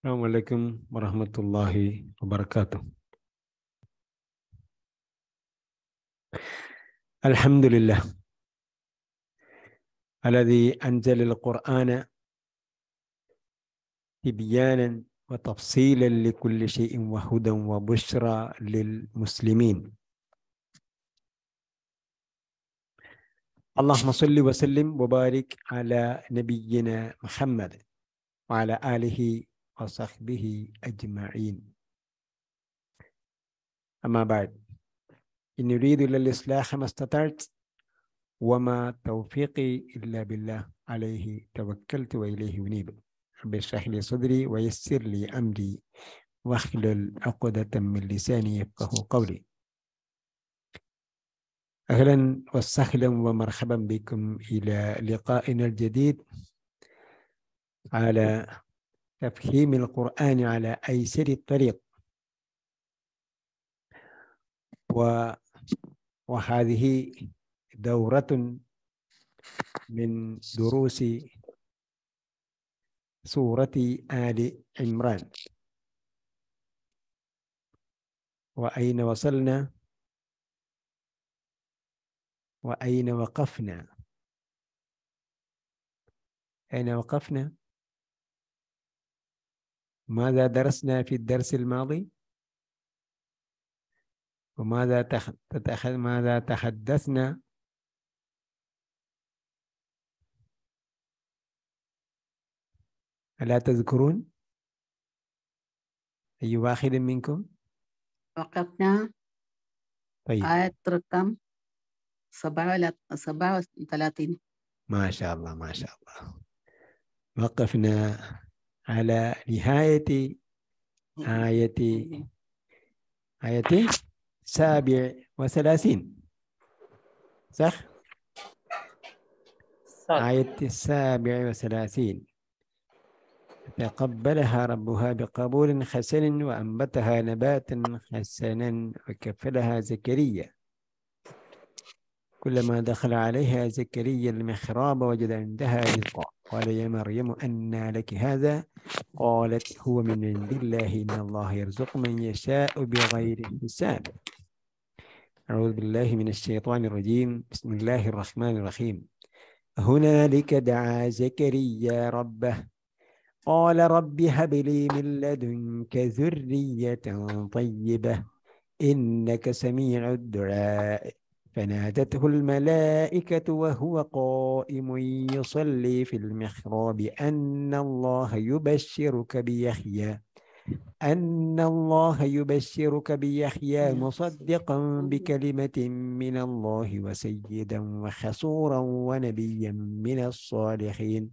السلام عليكم ورحمة الله وبركاته الحمد لله الذي أنزل القرآن تبيانا وتفصيلا لكل شيء وهدى وبشرى للمسلمين اللهم صل وسلم وبارك على نبينا محمد وعلى آله وصحبه أجمعين أما بعد إن أريد إلا الإصلاح ما استطعت وما توفيقي إلا بالله عليه توكلت وإليه أنيب رب اشرح لي صدري ويسر لي أمري واحلل عقدة من لساني يفقه قولي أهلا وسهلا ومرحبا بكم إلى لقائنا الجديد على تفهيم القرآن على أيسر الطريق و وهذه دورة من دروس سورة آل عمران وأين وصلنا وأين وقفنا أين وقفنا ماذا درسنا في الدرس الماضي وماذا تخ... تتخ... ماذا تحدثنا ألا تذكرون أي واحد منكم وقفنا طيب آية رقم سبعة ولا- سبعة وثلاثين ما شاء الله ما شاء الله وقفنا على نهاية آية آية سابع وثلاثين صح؟ آية السابع وثلاثين تقبلها ربها بقبول حسن وأنبتها نباتا حسنا وكفلها زكريا كلما دخل عليها زكريا المحراب وجد عندها رزقا قال يا مريم أنى لك هذا قالت هو من عند الله إن الله يرزق من يشاء بغير حساب أعوذ بالله من الشيطان الرجيم بسم الله الرحمن الرحيم هنالك دعا زكريا ربه قال رب هب لي من لدنك ذرية طيبة إنك سميع الدعاء فنادته الملائكة وهو قائم يصلي في المحراب أن الله يبشرك بيحيى أن الله يبشرك بيحيى مصدقا بكلمة من الله وسيدا وحصورا ونبيا من الصالحين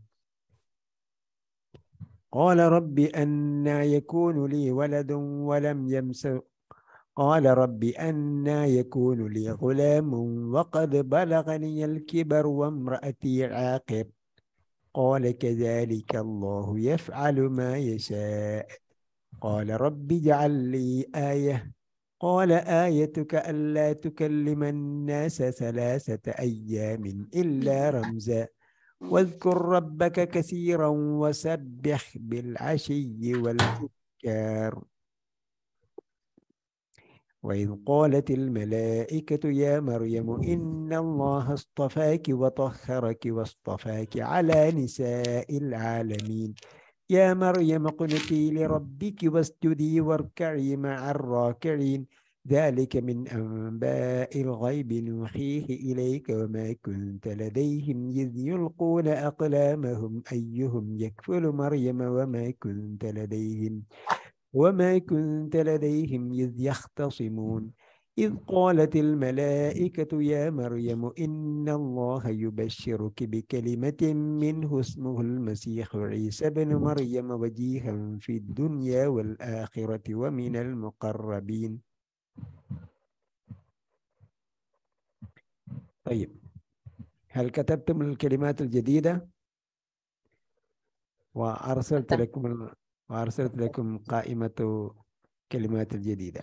قال رب أنا يكون لي ولد ولم يمس قال رب أنا يكون لي غلام وقد بلغني الكبر وامرأتي عاقر قال كذلك الله يفعل ما يشاء قال رب اجعل لي آية قال آيتك ألا تكلم الناس ثلاثة أيام إلا رمزا واذكر ربك كثيرا وسبح بالعشي والإبكار وإذ قالت الملائكة يا مريم إن الله اصطفاك وطهرك واصطفاك على نساء العالمين يا مريم اقنتي لربك واسجدي واركعي مع الراكعين ذلك من أنباء الغيب نوحيه إليك وما كنت لديهم إذ يلقون أقلامهم أيهم يكفل مريم وما كنت لديهم وما كنت لديهم إذ يختصمون إذ قالت الملائكة يا مريم إن الله يبشرك بكلمة منه اسمه المسيح عيسى بن مريم وجيها في الدنيا والآخرة ومن المقربين طيب هل كتبتم الكلمات الجديدة وأرسلت كتبت. لكم ال- وأرسلت لكم قائمة كلمات الجديدة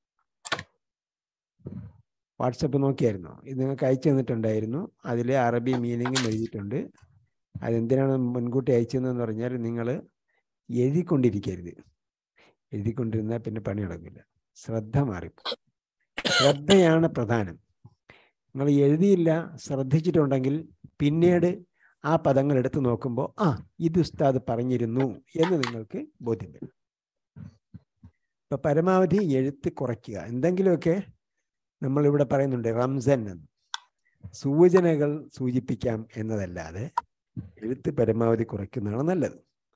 WhatsApp നോക്കിയായിരുന്നോ ഇത് നിങ്ങൾക്ക് അയച്ചു തന്നിട്ടുണ്ടായിരുന്നു അതിൽ അറബി മീനിങ്ങും എഴുതിയിട്ടുണ്ട് അതെന്തിനാണ് മുൻകൂട്ടി അയച്ചതെന്ന് പറഞ്ഞാൽ നിങ്ങൾ എഴുതിക്കൊണ്ടിരിക്കരുത് എഴുതിക്കൊണ്ടിരുന്നാൽ പിന്നെ പണി നടക്കില്ല ശ്രദ്ധ മാറിപ്പോകും ശ്രദ്ധയാണ് പ്രധാനം നിങ്ങൾ എഴുതിയില്ല ശ്രദ്ധിച്ചിട്ടുണ്ടെങ്കിൽ പിന്നീട് ആ പദങ്ങൾ എടുത്തു നോക്കുമ്പോൾ ആ ഇത് ഉസ്താദ് പറഞ്ഞിരുന്നു എന്ന് നിങ്ങൾക്ക് ബോധ്യം വരും ഇപ്പൊ പരമാവധി എഴുത്ത് കുറയ്ക്കുക എന്തെങ്കിലുമൊക്കെ നമ്മളിവിടെ പറയുന്നുണ്ട് റംസൻ എന്ന് സൂചനകൾ സൂചിപ്പിക്കാം എന്നതല്ലാതെ എഴുത്ത് പരമാവധി കുറയ്ക്കുന്നതാണ് നല്ലത്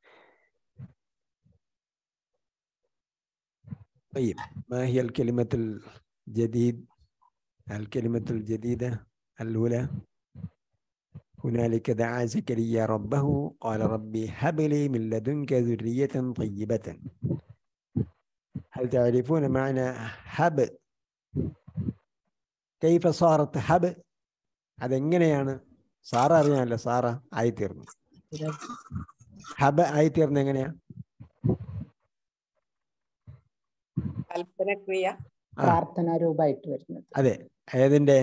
طيب ما هي الكلمة الجديد الكلمة الجديدة الأولى هنالك دعا زكريا ربه قال ربي هب لي من لدنك ذرية طيبة هل تعرفون معنى هب كيف صارت هب അതെങ്ങനെയാണ് സാറ അറിയാമല്ലോ സാറ ആയിത്തീർന്നു ഹബ ആയിത്തീർന്നു എങ്ങനെയാ കൽപ്പനക്രിയ ആ പ്രാർത്ഥനാ രൂപമായിട്ട് വരുന്നത് അതെ ഏതിന്റെ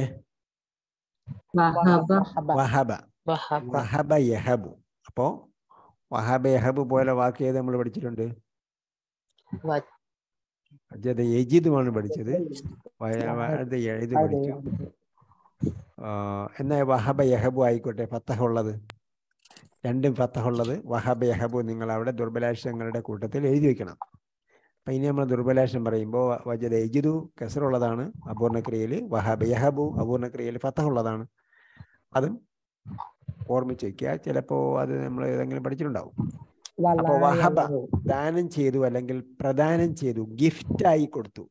വഹബ വഹബ വഹബ വഹബ യഹബു അപ്പോ വഹബ യഹബു പോലെ വാക്ക് ഏത് നമ്മൾ പഠിച്ചിട്ടുണ്ട് വ- അജത് യജിദുമാണ് പഠിച്ചത് വയ- വഅദ യഇദ് പഠിച്ചു ആ, എന്നാ വഹബ യഹബു ആയിക്കോട്ടെ ഫത്തഹുള്ളത് രണ്ടും ഫത്തഹുള്ളത് വഹബ യഹബു നിങ്ങൾ അവിടെ ദുർബലാക്ഷരങ്ങളുടെ കൂട്ടത്തിൽ എഴുതി വെക്കണം അപ്പൊ ഇനി നമ്മൾ ദുർബലാക്ഷം പറയുമ്പോൾ വജദ യജിദു കസറുള്ളതാണ് അപൂർണക്രിയയിൽ വഹബ യഹബു അപൂർണക്രിയയിൽ ഫത്തഹുള്ളതാണ് അതും ഓർമ്മിച്ച് വെക്കുക ചിലപ്പോ അത് നമ്മൾ ഏതെങ്കിലും പഠിച്ചിട്ടുണ്ടാവും അപ്പൊ വഹബ ദാനം ചെയ്തു അല്ലെങ്കിൽ പ്രദാനം ചെയ്തു ഗിഫ്റ്റായി കൊടുത്തു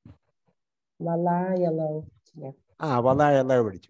ആ വലായ അല്ലാഹ് പഠിച്ചു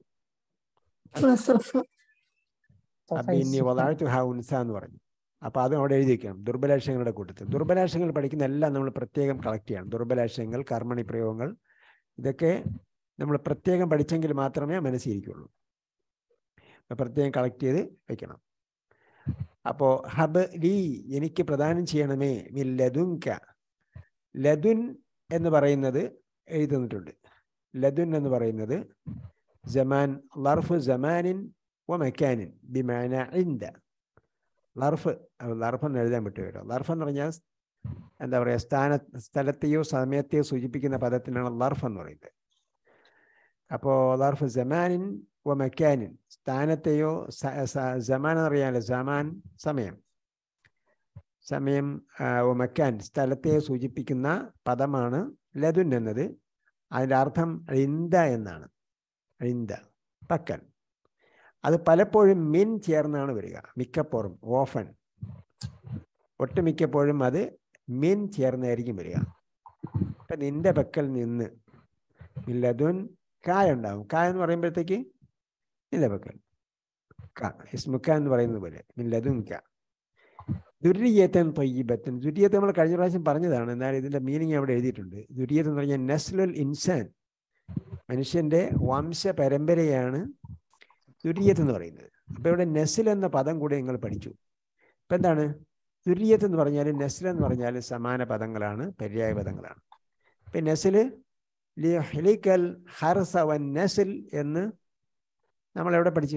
അപ്പൊ ഇനി വലാഴ്ത്തു ഹാ ഉൻസ എന്ന് പറഞ്ഞു അപ്പൊ അത് അവിടെ എഴുതി വെക്കണം ദുർബലാക്ഷരങ്ങളുടെ കൂട്ടത്തിൽ ദുർബലാക്ഷരങ്ങൾ പഠിക്കുന്ന എല്ലാം നമ്മൾ പ്രത്യേകം കളക്ട് ചെയ്യണം ദുർബലാക്ഷരങ്ങൾ കർമ്മണി പ്രയോഗങ്ങൾ ഇതൊക്കെ നമ്മൾ പ്രത്യേകം പഠിച്ചെങ്കിൽ മാത്രമേ മനസ്സിരിക്കുള്ളൂ അപ്പൊ പ്രത്യേകം കളക്ട് ചെയ്ത് വെക്കണം അപ്പോ ഹബ് ലീ എനിക്ക് പ്രദാനം ചെയ്യണമേ മിൻ ലതുൻക ലതുൻ എന്ന് പറയുന്നത് എഴുതുന്നിട്ടുണ്ട് ലതുൻ എന്ന് പറയുന്നത് ജമാൻ ലർഫ് ജമാനിൻ വ മക്കാനിൻ ബിമാന ഇൻദ ലർഫ് ലർഫ് എന്ന് എഴുതാൻ വിട്ടുവരോ ലർഫ് എന്ന് പറഞ്ഞാൽ എന്താ പറയുക സ്ഥാന സ്ഥലത്തെയോ സമയത്തെയോ സൂചിപ്പിക്കുന്ന പദത്തിനാണ് ലർഫ് എന്ന് പറയുന്നത് അപ്പോൾ ലർഫ് ജമാനിൻ വ മക്കാനിൻ സ്ഥാനത്തെയോ സ- സ- ജമാൻ എന്നറിയാലോ ജമാൻ സമയം സമയം ആ, വ മക്കാൻ സ്ഥലത്തെ സൂചിപ്പിക്കുന്ന പദമാണ് ലതുൻ എന്നത് അതിൻ്റെ അർത്ഥം ഇന്ദ എന്നാണ് ഇന്ദ പക്കൽ അത് പലപ്പോഴും മിൻ ചേർന്നാണ് വരിക മിക്കപ്പോഴും ഓഫൻ ഒട്ടുമിക്കപ്പോഴും അത് മിൻ ചേർന്നായിരിക്കും വരിക ഇപ്പം നിന്റെ പക്കൽ നിന്ന് ലതുൻ കായ ഉണ്ടാവും കായ എന്ന് പറയുമ്പോഴത്തേക്ക് നിന്റെ പക്കൽ ക ഇസ്മുക്ക എന്ന് പറയുന്നത് പോലെ മില്ലതും ക ദുര്യത്തൻ തൊയ്യബത്തൻ ദുര്യത്ത് നമ്മൾ കഴിഞ്ഞ പ്രാവശ്യം പറഞ്ഞതാണ് എന്നാൽ ഇതിന്റെ മീനിങ് അവിടെ എഴുതിയിട്ടുണ്ട് ദുര്യത്ത് എന്ന് പറഞ്ഞാൽ നസ്ലുൽ ഇൻസാൻ മനുഷ്യന്റെ വംശ പരമ്പരയാണ് ദുര്യത്ത് എന്ന് പറയുന്നത് അപ്പൊ ഇവിടെ നെസിൽ എന്ന പദം കൂടി നിങ്ങൾ പഠിച്ചു ഇപ്പൊ എന്താണ് ദുര്യത്ത് എന്ന് പറഞ്ഞാൽ നെസിൽ എന്ന് പറഞ്ഞാൽ സമാന പദങ്ങളാണ് പര്യായ പദങ്ങളാണ് ഇപ്പൊ നെസിൽ ലിഹ്ലിക്കൽ ഹർസ വൻ നസിൽ എന്ന് നമ്മൾ എവിടെ പഠിച്ചു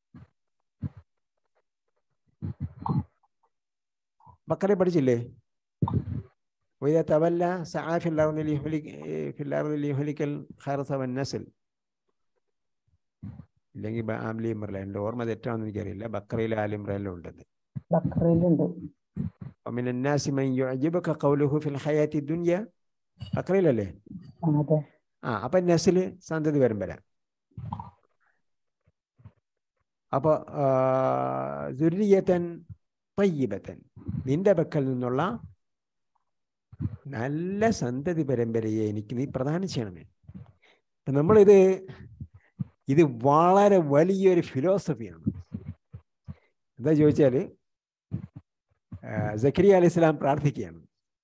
ബക്കറെ പഠിച്ചില്ലേ وإذا تولى سعى في الأرض ليهلك في الأرض ليهلك الخرس والنسل ഇല്ലെങ്കിൽ ബ- ആംലി ഇമ്രല എൻ്റെ ഓർമ്മ തെറ്റാണെന്ന് എനിക്കറിയില്ല ബക്രയിൽ ആലിമ്രയിലും ഉണ്ടത് ബക്രയിലുണ്ട് ومن الناس من يعجبك قوله في الحياة الدنيا ബക്രയിലല്ലേ ആ, അതെ ആ അപ്പൊ നസില് സന്തതി വരും വരാം അപ്പൊ ദുര്യത്തൻ പയ്യബത്തൻ നിന്റെ പക്കൽ നിന്നുള്ള നല്ല സന്തതി പരമ്പരയെ എനിക്ക് നീ പ്രദാനം ചെയ്യണമേ അപ്പൊ നമ്മളിത് ഇത് വളരെ വലിയൊരു ഫിലോസഫിയാണ് എന്താ ചോദിച്ചാല് ആ, സക്കരിയ അലി ഇസ്ലാം പ്രാർത്ഥിക്കുകയാണ്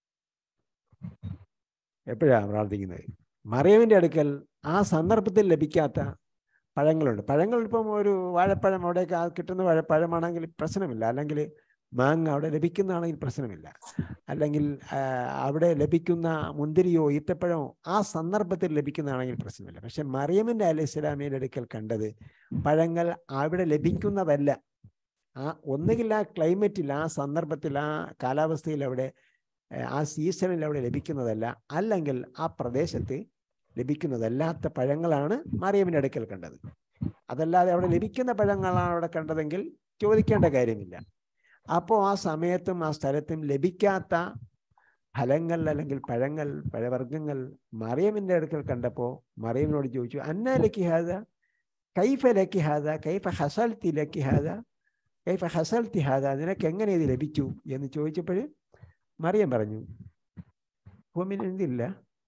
എപ്പോഴാണ് പ്രാർത്ഥിക്കുന്നത് മറിയവിൻ്റെ അടുക്കൽ ആ സന്ദർഭത്തിൽ ലഭിക്കാത്ത പഴങ്ങളുണ്ട് പഴങ്ങൾ ഇപ്പം ഒരു വാഴപ്പഴം അവിടെയൊക്കെ ആ കിട്ടുന്ന വാഴപ്പഴമാണെങ്കിൽ പ്രശ്നമില്ല അല്ലെങ്കിൽ മാങ്ങ അവിടെ ലഭിക്കുന്നതാണെങ്കിൽ പ്രശ്നമില്ല അല്ലെങ്കിൽ ആ, അവിടെ ലഭിക്കുന്ന മുന്തിരിയോ ഈത്തപ്പഴമോ ആ സന്ദർഭത്തിൽ ലഭിക്കുന്നതാണെങ്കിൽ പ്രശ്നമില്ല പക്ഷെ മറിയമിൻ്റെ അലി ഇസ്ലാമിയുടെ അടുക്കൽ കണ്ടത് പഴങ്ങൾ അവിടെ ലഭിക്കുന്നതല്ല ആ ഒന്നുകിൽ ആ ക്ലൈമറ്റിൽ ആ സന്ദർഭത്തിൽ ആ കാലാവസ്ഥയിൽ അവിടെ ഏഹ്, ആ സീസണിൽ അവിടെ ലഭിക്കുന്നതല്ല അല്ലെങ്കിൽ ആ പ്രദേശത്ത് ലഭിക്കുന്നതല്ലാത്ത പഴങ്ങളാണ് മറിയമിൻ്റെ അടുക്കൽ കണ്ടത് അതല്ലാതെ അവിടെ ലഭിക്കുന്ന പഴങ്ങളാണ് അവിടെ കണ്ടതെങ്കിൽ ചോദിക്കേണ്ട കാര്യമില്ല അപ്പോൾ ആ സമയത്തും ആ സ്ഥലത്തും ലഭിക്കാത്ത ഫലങ്ങൾ അല്ലെങ്കിൽ പഴങ്ങൾ പഴവർഗ്ഗങ്ങൾ മറിയമിൻ്റെ അടുക്കൽ കണ്ടപ്പോൾ മറിയമിനോട് ചോദിച്ചു അന്ന ലക്കി ഹാദ കൈഫ ലക്കി ഹാദ കൈഫ ഹസൽത്തി ലക്കി ഹാദ കൈഫ ഹസൽത്തി ഹാദ നിനക്ക് എങ്ങനെ ഇത് ലഭിച്ചു എന്ന് ചോദിച്ചപ്പോൾ മറിയം പറഞ്ഞു ഹുമിൻ എന്തില്ല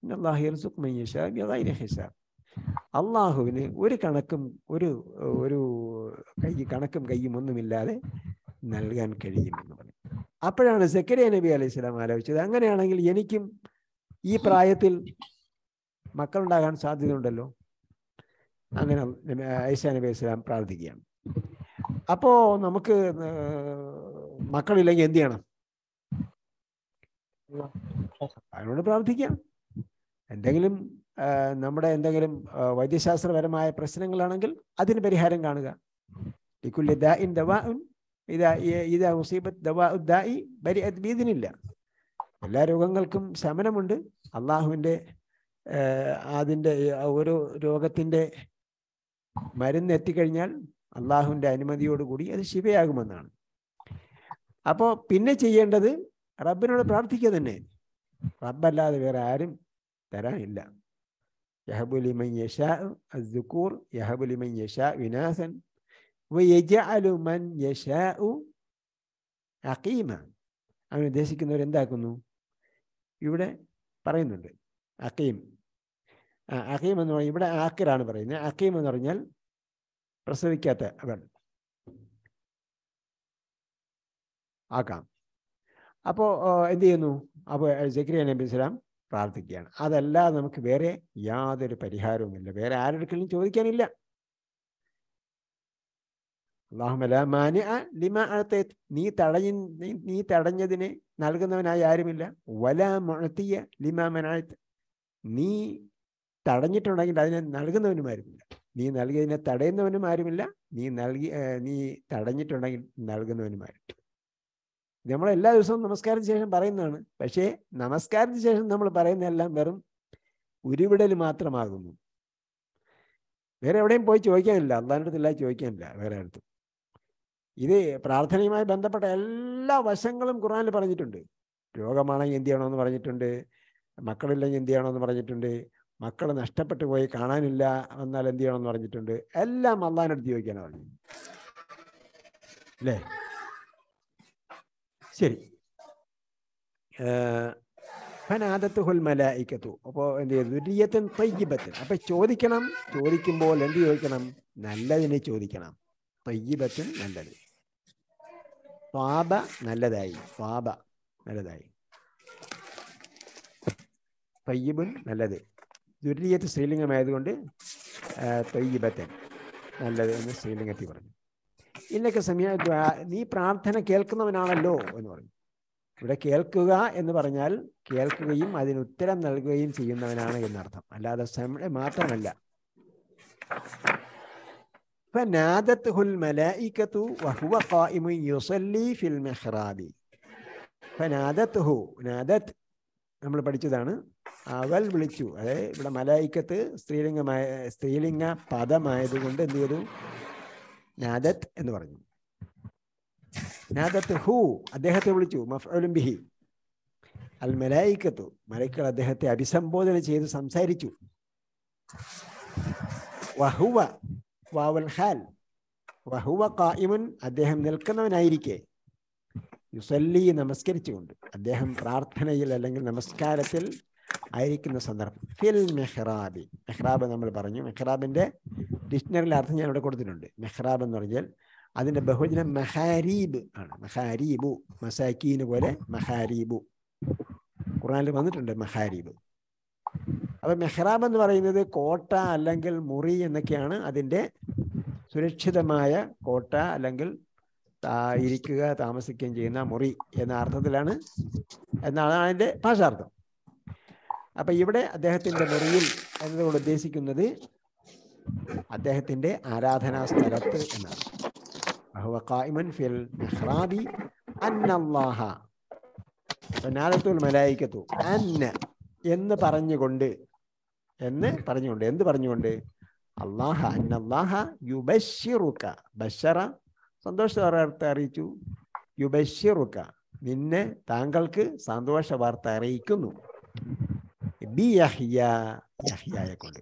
ഹിസാബ് അള്ളാഹുവിന് ഒരു കണക്കും ഒരു ഒരു കൈ കണക്കും കയ്യും ഒന്നുമില്ലാതെ നൽകാൻ കഴിയുമെന്ന് പറഞ്ഞു അപ്പോഴാണ് സക്കരിയ നബി അലൈഹി സ്വലാം ആലോചിച്ചത് അങ്ങനെയാണെങ്കിൽ എനിക്കും ഈ പ്രായത്തിൽ മക്കളുണ്ടാകാൻ സാധ്യതയുണ്ടല്ലോ അങ്ങനെ നബി- ഐസ നബി അലൈഹി സ്വലാം പ്രാർത്ഥിക്കുകയാണ് അപ്പോ നമുക്ക് ഏർ മക്കളില്ലെങ്കിൽ എന്ത് ചെയ്യണം അതിനോട് പ്രാർത്ഥിക്കാം എന്തെങ്കിലും ആ, നമ്മുടെ എന്തെങ്കിലും ആ, വൈദ്യശാസ്ത്രപരമായ പ്രശ്നങ്ങളാണെങ്കിൽ അതിന് പരിഹാരം കാണുക ലിക്കുല്ലി ദാഇൻ ദവാഉൻ ഇതാ ഇ- ഇതാ മുസീബത്ത് ദവാഉ ദാഇ ബരിഅത് ബീദിനില്ല എല്ലാ രോഗങ്ങൾക്കും ശമനമുണ്ട് അള്ളാഹുവിൻ്റെ അതിൻ്റെ ഓരോ രോഗത്തിൻ്റെ മരുന്ന് എത്തിക്കഴിഞ്ഞാൽ അള്ളാഹുവിൻ്റെ അനുമതിയോടുകൂടി അത് ശിവയാകുമെന്നാണ് അപ്പോൾ പിന്നെ ചെയ്യേണ്ടത് റബ്ബിനോട് പ്രാർത്ഥിക്കുക തന്നെ റബ്ബല്ലാതെ വേറെ ആരും തരാനില്ല യഹബുലി മൻ യശാ അസ്ദുക്കൂർ യഹബുലി മൻ യശാ വിനാസൻ വയജഅലു മൻ യശാഉ അഖീമ അവൻ ഉദ്ദേശിക്കുന്നവർ എന്താക്കുന്നു ഇവിടെ പറയുന്നുണ്ട് അഖീം ആ, അഖീം എന്ന് പറഞ്ഞാൽ ഇവിടെ ആക്കിറാണ് പറയുന്നത് അഖീം എന്ന് പറഞ്ഞാൽ പ്രസവിക്കാത്ത അവൻ ആക്കാം അപ്പോൾ എന്ത് ചെയ്യുന്നു അപ്പോൾ ജക്രിയ നബി ഇസ്ലാം പ്രാർത്ഥിക്കുകയാണ് അതല്ലാതെ നമുക്ക് വേറെ യാതൊരു പരിഹാരവുമില്ല വേറെ ആരുടെ ചോദിക്കാനില്ല അള്ളാഹുമല മാനിഅ ലിമ അഴത്തേത്ത് നീ തടഞ്ഞ നീ- നീ തടഞ്ഞതിന് നൽകുന്നവനായി ആരുമില്ല വല മുഴത്തിയ ലിമ മനാഴത്ത് നീ തടഞ്ഞിട്ടുണ്ടെങ്കിൽ അതിനെ നൽകുന്നവനും ആരുമില്ല നീ നൽകിയതിനെ തടയുന്നവനും ആരുമില്ല നീ നൽകി ഏർ നീ തടഞ്ഞിട്ടുണ്ടെങ്കിൽ നൽകുന്നവനും ആരും നമ്മൾ എല്ലാ ദിവസവും നമസ്കാരത്തിന് ശേഷം പറയുന്നതാണ് പക്ഷേ നമസ്കാരത്തിന് ശേഷം നമ്മൾ പറയുന്നതെല്ലാം വെറും ഉരുവിടൽ മാത്രമാകുന്നു വേറെ എവിടെയും പോയി ചോദിക്കാനില്ല അള്ളാഹിൻ്റെ അടുത്തില്ല ചോദിക്കാനില്ല വേറെ അടുത്തും ഇത് പ്രാർത്ഥനയുമായി ബന്ധപ്പെട്ട എല്ലാ വശങ്ങളും ഖുറാനിൽ പറഞ്ഞിട്ടുണ്ട് രോഗമാണെങ്കിൽ എന്ത് ചെയ്യണമെന്ന് പറഞ്ഞിട്ടുണ്ട് മക്കളില്ലെങ്കിൽ എന്ത് ചെയ്യണമെന്ന് പറഞ്ഞിട്ടുണ്ട് മക്കൾ നഷ്ടപ്പെട്ടു പോയി കാണാനില്ല വന്നാൽ എന്ത് ചെയ്യണമെന്ന് പറഞ്ഞിട്ടുണ്ട് എല്ലാം അള്ളാഹിൻ്റെ അടുത്ത് ചോദിക്കാനാണ് പറഞ്ഞത് അല്ലേ ശരി ഫനാദത്തുഹുൽ മലായിക്കത്തു അപ്പോൾ എന്ത് ചെയ്തു ദുരിയത്തൻ തയ്യിബത്തൻ അപ്പം ചോദിക്കണം ചോദിക്കുമ്പോൾ എന്ത് ചോദിക്കണം നല്ലതിനെ ചോദിക്കണം തയ്യിബത്തൻ നല്ലത് സ്വാബ നല്ലതായി സ്വാബ നല്ലതായി തയ്യിബുൻ നല്ലത് ദുരിയത്ത് സ്ത്രീലിംഗമായതുകൊണ്ട് ആ, തയ്യിബത്തൻ നല്ലത് എന്ന് സ്ത്രീലിംഗത്തിൽ പറഞ്ഞു ഇന്നൊക്കെ സമയ നീ പ്രാർത്ഥന കേൾക്കുന്നവനാണല്ലോ എന്ന് പറഞ്ഞു ഇവിടെ കേൾക്കുക എന്ന് പറഞ്ഞാൽ കേൾക്കുകയും അതിന് ഉത്തരം നൽകുകയും ചെയ്യുന്നവനാണ് എന്നർത്ഥം അല്ലാതെ സമയ മാത്രമല്ല فنادته الملائكة وهو قائم يصلي في المحراب فنادته نادت നമ്മൾ പഠിച്ചതാണ് അവൾ വിളിച്ചു അതായത് ഇവിടെ മലായിക്കത്ത് സ്ത്രീലിംഗമായ സ്ത്രീലിംഗ പദമായതുകൊണ്ട് എന്ത് ചെയ്തു നാദത്ത് എന്ന് പറഞ്ഞു നാദത്ത് ഹു അദ്ദേഹത്തെ വിളിച്ചു മഫ്അലുൻ ബിഹി അൽ മലായിക്കത്തു മലൈക്കൾ അദ്ദേഹത്തെ അഭിസംബോധന ചെയ്ത് സംസാരിച്ചു വഹുവ വാവൽ ഹാൽ വഹുവ ഖായിമുൻ അദ്ദേഹം നിൽക്കുന്നവനായിരിക്കെ യുസല്ലി നമസ്കരിച്ചുകൊണ്ട് അദ്ദേഹം പ്രാർത്ഥനയിൽ അല്ലെങ്കിൽ നമസ്കാരത്തിൽ ആയിരിക്കുന്ന സന്ദർഭം ഫിൽ മെഹ്റാബി മെഹ്റാബ് നമ്മൾ പറഞ്ഞു മെഹ്റാബിന്റെ ഡിക്ഷണറിയിൽ അർത്ഥം ഞാൻ ഇവിടെ കൊടുത്തിട്ടുണ്ട് മെഹ്റാബ് എന്ന് പറഞ്ഞാൽ അതിന്റെ ബഹുജനം മഹാരീബ് ആണ് മഹാരീബു മസാക്കീന് പോലെ മഹാരീബു ഖുറാനിൽ വന്നിട്ടുണ്ട് മഹാരീബ് അപ്പൊ മെഹ്റാബ് എന്ന് പറയുന്നത് കോട്ട അല്ലെങ്കിൽ മുറി എന്നൊക്കെയാണ് അതിന്റെ സുരക്ഷിതമായ കോട്ട അല്ലെങ്കിൽ താ- ഇരിക്കുക താമസിക്കുകയും ചെയ്യുന്ന മുറി എന്ന അർത്ഥത്തിലാണ് എന്നാണ് അതിന്റെ ഭാഷാർത്ഥം അപ്പൊ ഇവിടെ അദ്ദേഹത്തിന്റെ മുറിയിൽ എന്നതുകൊണ്ട് ഉദ്ദേശിക്കുന്നത് അദ്ദേഹത്തിന്റെ ആരാധനാ സ്ഥലത്ത് എന്നാണ് وهو قائم في المحراب أن الله ഫനാലത്തുൽ മലായിക്കത്തു അന്ന എന്ന് പറഞ്ഞുകൊണ്ട് എന്ന് പറഞ്ഞുകൊണ്ട് എന്ത് പറഞ്ഞുകൊണ്ട് അള്ളാഹ അന്നല്ലാഹ യുബശ്ശിറുക ബഷറ സന്തോഷ വാർത്ത അറിയിച്ചു യുബശ്ശിറുക നിന്നെ താങ്കൾക്ക് സന്തോഷ വാർത്ത അറിയിക്കുന്നു ബി യഹ്യ യഹ്യയെ കൊണ്ട്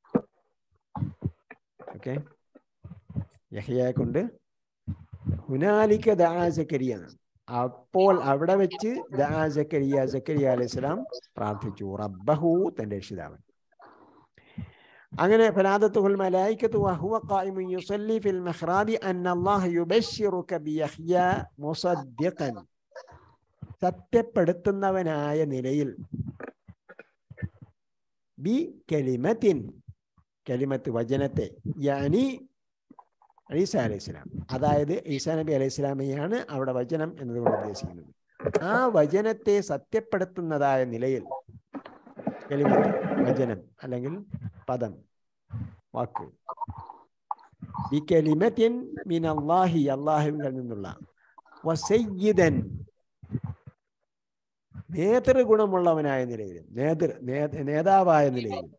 ഓക്കെ യഹ്യയെ കൊണ്ട് ഹുനാലിക്ക ദാ സക്കരിയ എന്നാണ്. അപ്പോൾ അവിടെ വെച്ച് ദാ സക്കരിയ സക്കരിയ അലൈഹി സ്വലാം പ്രാർത്ഥിച്ചു റബ്ബഹു തന്റെ രക്ഷിതാവൻ അങ്ങനെ ഫലാദത്തുൽ മലായിക്കത്തു വഹുവ ഖായിമുൻ യുസല്ലി ഫിൽ മഹ്റാബി അന്നല്ലാഹ യുബശ്ശിറുക ബിയഹ്യ മുസദ്ദിഖൻ സത്യപ്പെടുത്തുന്നവനായ നിലയിൽ ബി കലിമത്തിൻ കലിമത്ത് വചനത്തെ യാനി ഈസ അലൈഹി സ്വലാം അതായത് ഈസാ നബി അലൈഹി സ്വലാമയാണ് അവിടെ വചനം എന്നതുകൊണ്ട് ഉദ്ദേശിക്കുന്നത് ആ വചനത്തെ സത്യപ്പെടുത്തുന്നതായ നിലയിൽ കലിമത്ത് വചനം അല്ലെങ്കിൽ പദം വാക്ക് ബി കലിമത്തിൻ മിൻ അള്ളാഹി അള്ളാഹുവിൽ നിന്നുള്ള വസയ്യിദൻ നേതൃഗുണമുള്ളവനായ നിലയിലും നേതൃ നേ- നേതാവായ നിലയിലും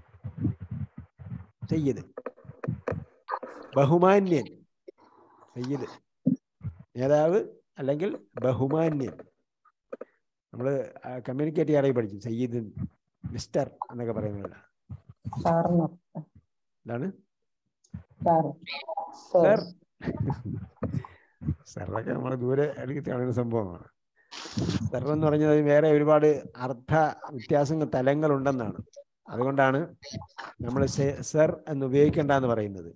സയ്യിദ് ബഹുമാന്യൻ സയ്യിദ് നേതാവ് അല്ലെങ്കിൽ ബഹുമാന്യൻ നമ്മൾ കമ്മ്യൂണിക്കേറ്റ് ചെയ്യാറായി പഠിച്ചു സയ്യിദ് മിസ്റ്റർ എന്നൊക്കെ പറയുന്നില്ല സാറിന് എന്താണ് സാർ സർ സെറൊക്കെ നമ്മൾ ദൂരെ അടുത്ത് കാണുന്ന സംഭവമാണ് സെർ എന്ന് പറഞ്ഞത് വേറെ ഒരുപാട് അർത്ഥ വ്യത്യാസങ്ങൾ തലങ്ങൾ ഉണ്ടെന്നാണ് അതുകൊണ്ടാണ് നമ്മൾ സെർ എന്ന് ഉപയോഗിക്കേണ്ട എന്ന് പറയുന്നത്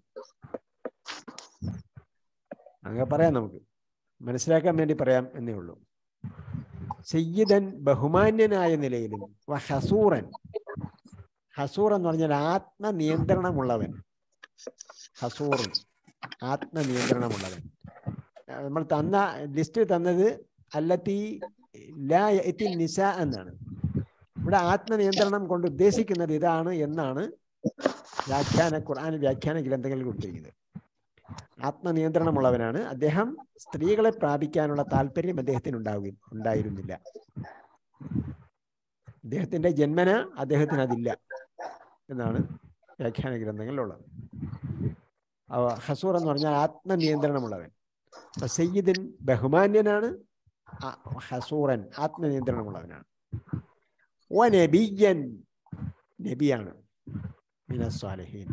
അങ്ങനെ പറയാം നമുക്ക് മനസ്സിലാക്കാൻ വേണ്ടി പറയാം എന്നേ ഉള്ളൂ സയ്യിദൻ ബഹുമാന്യനായ നിലയിലും വ ഹസൂറൻ ഹസൂർ എന്ന് പറഞ്ഞാൽ ആത്മനിയന്ത്രണമുള്ളവൻ ഹസൂറുൻ ആത്മനിയന്ത്രണമുള്ളവൻ ആ, നമ്മൾ തന്ന ലിസ്റ്റ് തന്നത് അല്ലത്തി ലാ യഅതി നിസ എന്നാണ് ഇവിടെ ആത്മനിയന്ത്രണം കൊണ്ട് ഉദ്ദേശിക്കുന്നത് ഇതാണ് എന്നാണ് വ്യാഖ്യാന ഖുർആൻ വ്യാഖ്യാന ഗ്രന്ഥങ്ങളിൽ കൊടുത്തിരിക്കുന്നത് ആത്മനിയന്ത്രണമുള്ളവനാണ് അദ്ദേഹം സ്ത്രീകളെ പ്രാപിക്കാനുള്ള താല്പര്യം അദ്ദേഹത്തിന് ഉണ്ടാവുകയും ഉണ്ടായിരുന്നില്ല അദ്ദേഹത്തിന്റെ ജന്മന അദ്ദേഹത്തിന് അതില്ല എന്നാണ് വ്യാഖ്യാന ഗ്രന്ഥങ്ങളിലുള്ളത് അവ ഹസൂർ എന്ന് പറഞ്ഞാൽ ആത്മനിയന്ത്രണമുള്ളവൻ അപ്പൊ സയ്യിദിൻ ബഹുമാന്യനാണ് ആ- ഹസൂറൻ ആത്മനിയന്ത്രണമുള്ളവനാണ് ഓ നബിയൻ നബിയാണ് മിനസ്വാലഹീൻ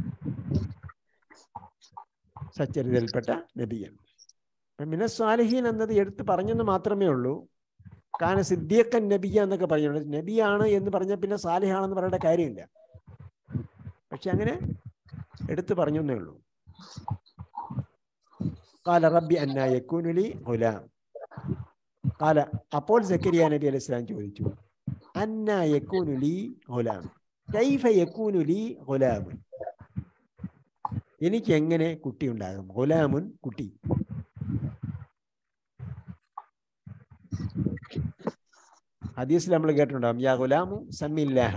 സച്ചരിതയിൽപ്പെട്ട നബിയൻ അപ്പൊ മിനസ്വാലഹീൻ എന്നത് എടുത്ത് പറഞ്ഞെന്ന് മാത്രമേ ഉള്ളൂ കാരണം സിദ്ദീഖൻ നബിയ എന്നൊക്കെ പറയുന്നുണ്ട് നബിയാണ് എന്ന് പറഞ്ഞ പിന്നെ സാലിഹാണെന്ന് പറയേണ്ട കാര്യമില്ല പക്ഷെ അങ്ങനെ എടുത്തു പറഞ്ഞു എന്നേ ഉള്ളൂ കാല റബ്ബി അന്ന യക്കൂനുലി ഗുലാം കാല അപ്പോൾ സക്കരിയ നബി അലൈഹി സ്വലാം ചോദിച്ചു അന്ന യക്കൂനുലി ഗുലാം കൈഫ യക്കൂനുലി ഗുലാമുൻ എനിക്ക് എങ്ങനെ കുട്ടി ഉണ്ടാകും ഗുലാമുൻ കുട്ടി ഹദീസിൽ നമ്മൾ കേട്ടിട്ടുണ്ടാകും യാ ഗുലാമു സമ്മില്ലാഹ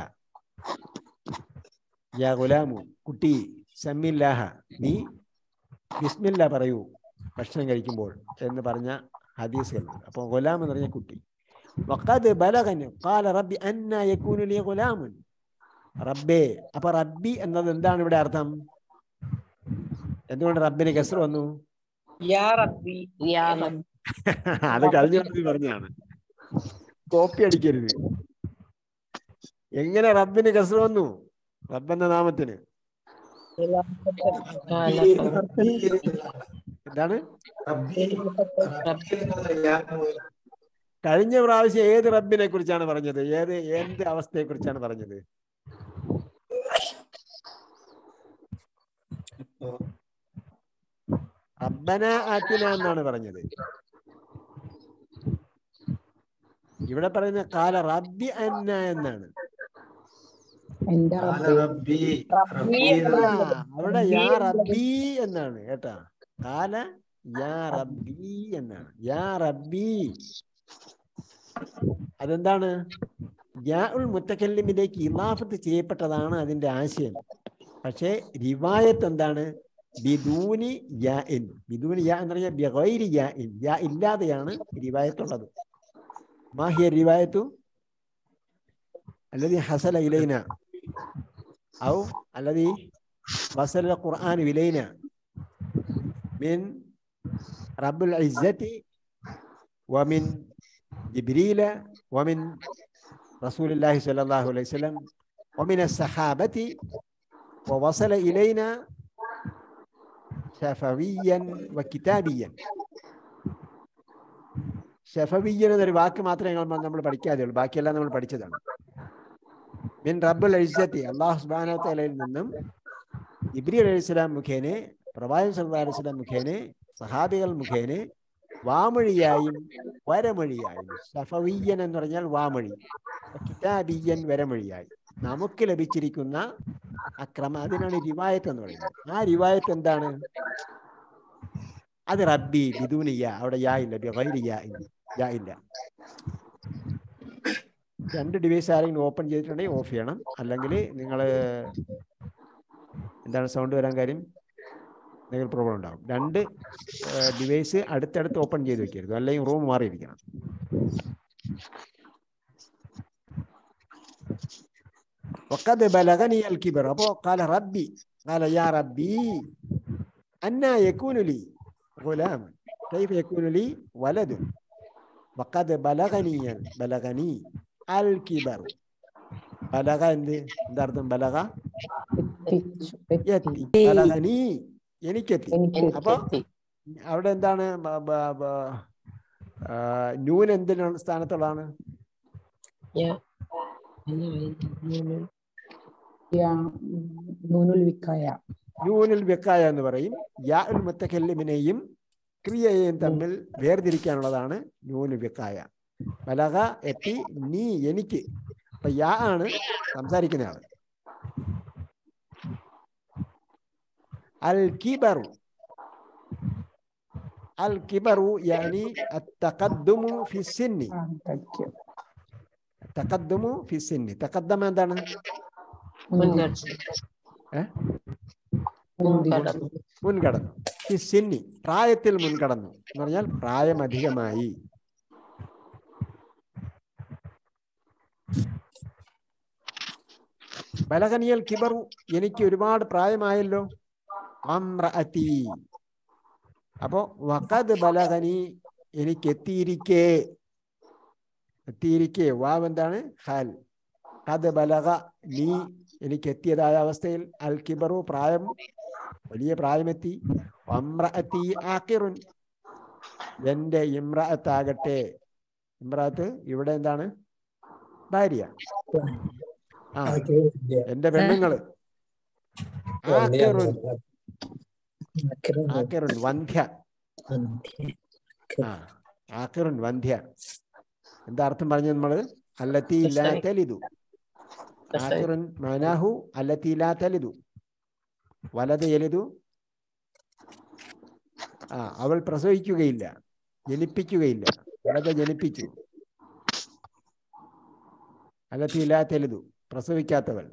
യാ ഗുലാമു കുട്ടി സമ്മില്ലാഹ നീ ബിസ്മില്ല പറയൂ ഭക്ഷണം കഴിക്കുമ്പോൾ എന്ന് പറഞ്ഞ ഹദീസുകളുണ്ട് അപ്പോൾ ഗുലാം എന്ന് പറഞ്ഞ കുട്ടി വഖദ് ബലഗന് ഖാല റബ്ബി അന്ന യകൂനു ലി ഗുലാമുൻ റബ്ബേ അപ്പൊ റബ്ബി എന്നത് എന്താണ് ഇവിടെ അർത്ഥം എന്തുകൊണ്ട് റബ്ബിന് കസർ വന്നു യാ റബ്ബി യാ എന്നത് അത് കഴിഞ്ഞ ദിവസം പറഞ്ഞാണ് കോപ്പി അടിക്കരുത് എങ്ങനെ റബ്ബിന് കസർ വന്നു റബ്ബെന്ന നാമത്തിന് എന്താണ് കഴിഞ്ഞ പ്രാവശ്യം ഏത് റബ്ബിനെ കുറിച്ചാണ് പറഞ്ഞത് ഏത് എന്ത് അവസ്ഥയെ കുറിച്ചാണ് പറഞ്ഞത് റബ്ബന ആറ്റിന എന്നാണ് പറഞ്ഞത് ഇവിടെ പറയുന്ന കാല റബ്ബി അന്ന എന്നാണ് എന്റെ റബ്ബി റബ്ബി ആ, അവിടെ യാ റബ്ബി എന്നാണ് കേട്ടാ കാല യാ റബ്ബി എന്നാണ് യാ റബ്ബി അതെന്താണ് യാ ഉൽ മുത്തക്കല്ലിമിലേക്ക് ഇലാഫത്ത് ചെയ്യപ്പെട്ടതാണ് അതിന്റെ ആശയം പക്ഷേ റിവായത്ത് എന്താണ് ബിദൂനി യാ ഇൻ ബിദൂനി യാ എന്ന് പറഞ്ഞാൽ ബിഗൈരി യാ ഇൻ യാ ഇല്ലാതെയാണ് റിവായത്തുള്ളത് മാഹിയ റിവായത്തു الذي حصل إلينا أو الذي وصل القرآن إلينا من رب العزة ومن جبريل ومن رسول الله صلى الله عليه وسلم ومن الصحابة ووصل إلينا شفويا وكتابيا ഷഫവിയ്യൻ എന്നൊരു വാക്ക് മാത്രമേ ഞങ്ങൾ നമ്മൾ പഠിക്കാതെ ഉള്ളൂ ബാക്കിയെല്ലാം നമ്മൾ പഠിച്ചതാണ് മിൻ റബ്ബുൽ അഴിസത്തി അള്ളാഹു സുബാന തലയിൽ നിന്നും ഇബ്രി അലൈഹി സ്വലാം മുഖേനെ പ്രവാചകൻ സല്ലല്ലാഹു അലൈഹി വസല്ലം മുഖേനെ സഹാബികൾ മുഖേനെ വാമൊഴിയായും വരമൊഴിയായും ഷഫവിയ്യൻ എന്ന് പറഞ്ഞാൽ വാമൊഴി കിതാബിയ്യൻ വരമൊഴിയായി നമുക്ക് ലഭിച്ചിരിക്കുന്ന അക്രമ അതിനാണ് റിവായത്ത് എന്ന് പറയുന്നത് ആ റിവായത്ത് എന്താണ് അത് റബ്ബി ബിദൂനിയ അവിടെ യാ ഇല്ല ബിഗൈരി യാ ഇല്ല യാ ഇല്ല രണ്ട് ഡിവൈസ് ആരെങ്കിലും ഓപ്പൺ ചെയ്തിട്ടുണ്ടെങ്കിൽ ഓഫ് ചെയ്യണം അല്ലെങ്കിൽ നിങ്ങൾ എന്താണ് സൗണ്ട് വരാൻ കാര്യം എന്തെങ്കിലും പ്രോബ്ലം ഉണ്ടാവും രണ്ട് ഡിവൈസ് അടുത്തടുത്ത് ഓപ്പൺ ചെയ്ത് വെക്കരുത് അല്ലെങ്കിൽ റൂം മാറിയിരിക്കണം وقد بلغني الكبر أبو قال ربي قال يا ربي أنا يكون لي غلام كيف يكون لي ولد وقد بلغني بلغني الكبر بلغ എന്ത് എന്താർത്ഥം ബലഗ എത്തിച്ചു എത്തി ബലഗനി എനിക്കെത്തി എനിക്ക് അപ്പൊ അവിടെ എന്താണ് ബ- ബ- ബ- ആ, നൂൻ എന്തിനാണ് സ്ഥാനത്തുള്ളതാണ് يا نون യാ നൂനുൽ വിക്കായ നൂനുൽ വെക്കായ എന്ന് പറയും യാ ഉൽ മുത്തക്കല്ലിമിനെയും ക്രിയയെയും തമ്മിൽ വേർതിരിക്കാനുള്ളതാണ് നൂനുൽ വെക്കായ ബലഗ എത്തി നീ എനിക്ക് അപ്പൊ യാ ആണ് സംസാരിക്കുന്ന ആള് അൽ കിബറു അൽ കിബറു യാനി التقدم في السن ആ തയ്ക്കും തഖദ്ദമു ഫി സിന്നി തഖദ്ദമ എന്താണ് മുൻകടന്നു ഏ? മുൻകടന്നു മുൻകടന്നു ഫി സിന്നി പ്രായത്തിൽ മുൻകടന്നു എന്ന് പറഞ്ഞാൽ പ്രായം അധികമായി ബലകനിയൽ കിബറു എനിക്ക് ഒരുപാട് പ്രായമായല്ലോ അമ്രഅതി അപ്പോ വഖദ് ബലഗനി എനിക്ക് എത്തിയിരിക്കേ എത്തിയിരിക്കേ വാവ് എന്താണ് ഹാൽ കത് ബലഗ നീ എനിക്ക് എത്തിയതായ അവസ്ഥയിൽ അൽ കിബറു പ്രായം വലിയ പ്രായമെത്തി അമ്രഅത്തി ആക്കിറുൻ എന്റെ ഇമ്രഅത്താകട്ടെ ഇമ്രഅത്ത് ഇവിടെ എന്താണ് ഭാര്യ ആ എന്റെ പെണ്ണുങ്ങള് ആക്കിറുൻ ആക്കിറുൻ വന്ധ്യ ആ ആക്കിറുൻ വന്ധ്യ എന്താ അർത്ഥം പറഞ്ഞു നമ്മള് അല്ലത്തി ലാ തലിദു ആക്കിറുൻ മനാഹു അല്ലത്തി ലാ തലിദു വലത് എലിതു ആ അവൾ പ്രസവിക്കുകയില്ല ജനിപ്പിക്കുകയില്ല വലത് ജനിപ്പിച്ചു അല്ലത്തി ലാ തെലിതു പ്രസവിക്കാത്തവൾ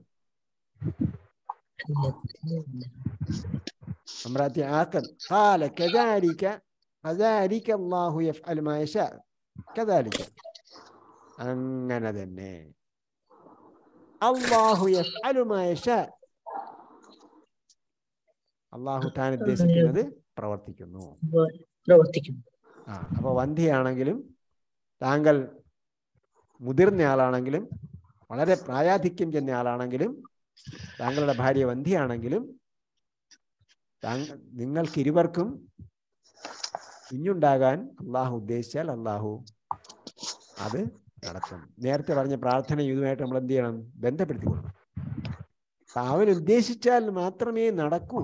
امرأة عاقل قال كذلك كذلك الله يفعل ما يشاء كذلك അങ്ങനെ തന്നെ അള്ളാഹു യഫ്അലു മാ യശാ അള്ളാഹു താൻ ഉദ്ദേശിക്കുന്നത് പ്രവർത്തിക്കുന്നു പ്രവർത്തിക്കുന്നു ആ അപ്പൊ വന്ധ്യയാണെങ്കിലും താങ്കൾ മുതിർന്ന ആളാണെങ്കിലും വളരെ പ്രായാധിക്യം ചെന്ന ആളാണെങ്കിലും താങ്കളുടെ ഭാര്യ വന്ധ്യയാണെങ്കിലും താങ്ക നിങ്ങൾക്ക് ഇരുവർക്കും കുഞ്ഞുണ്ടാകാൻ അള്ളാഹു ഉദ്ദേശിച്ചാൽ അള്ളാഹു അത് നടത്തും നേരത്തെ പറഞ്ഞ പ്രാർത്ഥന ഇതുമായിട്ട് നമ്മൾ എന്ത് ചെയ്യണം ബന്ധപ്പെടുത്തി കൊടുക്കണം അപ്പൊ അവൻ ഉദ്ദേശിച്ചാൽ മാത്രമേ നടക്കൂ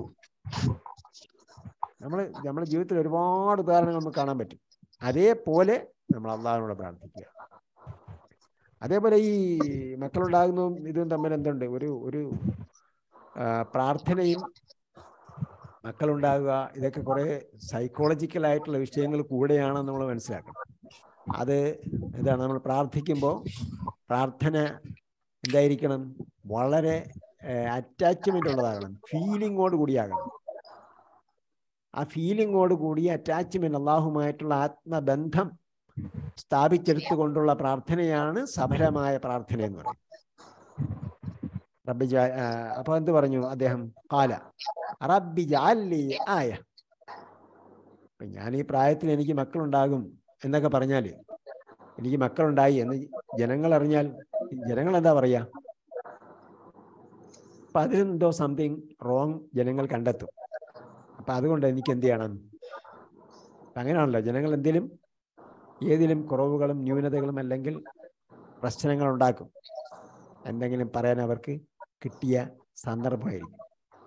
നമ്മൾ നമ്മുടെ ജീവിതത്തിൽ ഒരുപാട് ഉദാഹരണങ്ങൾ നമുക്ക് കാണാൻ പറ്റും അതേപോലെ നമ്മൾ അള്ളാഹിനോട് പ്രാർത്ഥിക്കുക അതേപോലെ ഈ മക്കളുണ്ടാകുന്നതും ഇതും തമ്മിൽ എന്തുണ്ട് ഒരു ഒരു ആ, പ്രാർത്ഥനയും മക്കളുണ്ടാകുക ഇതൊക്കെ കുറെ സൈക്കോളജിക്കൽ ആയിട്ടുള്ള വിഷയങ്ങൾ കൂടെയാണെന്ന് നമ്മൾ മനസ്സിലാക്കണം അത് എന്താണ് നമ്മൾ പ്രാർത്ഥിക്കുമ്പോൾ പ്രാർത്ഥന എന്തായിരിക്കണം വളരെ അറ്റാച്ച്മെന്റ് ഉള്ളതാകണം ഫീലിങ്ങോട് കൂടിയാകണം ആ ഫീലിങ്ങോട് കൂടിയ അറ്റാച്ച്മെന്റ് അള്ളാഹുമായിട്ടുള്ള ആത്മബന്ധം സ്ഥാപിച്ചെടുത്തുകൊണ്ടുള്ള പ്രാർത്ഥനയാണ് സഫലമായ പ്രാർത്ഥന എന്ന് പറയുന്നത് റബ്ബി ജാ- ആ, അപ്പൊ എന്ത് പറഞ്ഞു അദ്ദേഹം കാല റബ്ബി ജാലി ആയ അപ്പൊ ഞാൻ ഈ പ്രായത്തിൽ എനിക്ക് മക്കളുണ്ടാകും എന്നൊക്കെ പറഞ്ഞാല് എനിക്ക് മക്കളുണ്ടായി എന്ന് ജനങ്ങൾ അറിഞ്ഞാൽ ജനങ്ങൾ എന്താ പറയാ അപ്പൊ അതിലെന്തോ സംതിങ് റോങ് ജനങ്ങൾ കണ്ടെത്തും അപ്പൊ അതുകൊണ്ട് എനിക്ക് എന്ത് ചെയ്യണം അപ്പൊ അങ്ങനെയാണല്ലോ ജനങ്ങൾ എന്തിലും ഏതിലും കുറവുകളും ന്യൂനതകളും അല്ലെങ്കിൽ പ്രശ്നങ്ങൾ ഉണ്ടാക്കും എന്തെങ്കിലും പറയാൻ അവർക്ക് കിട്ടിയ സന്ദർഭമായിരിക്കും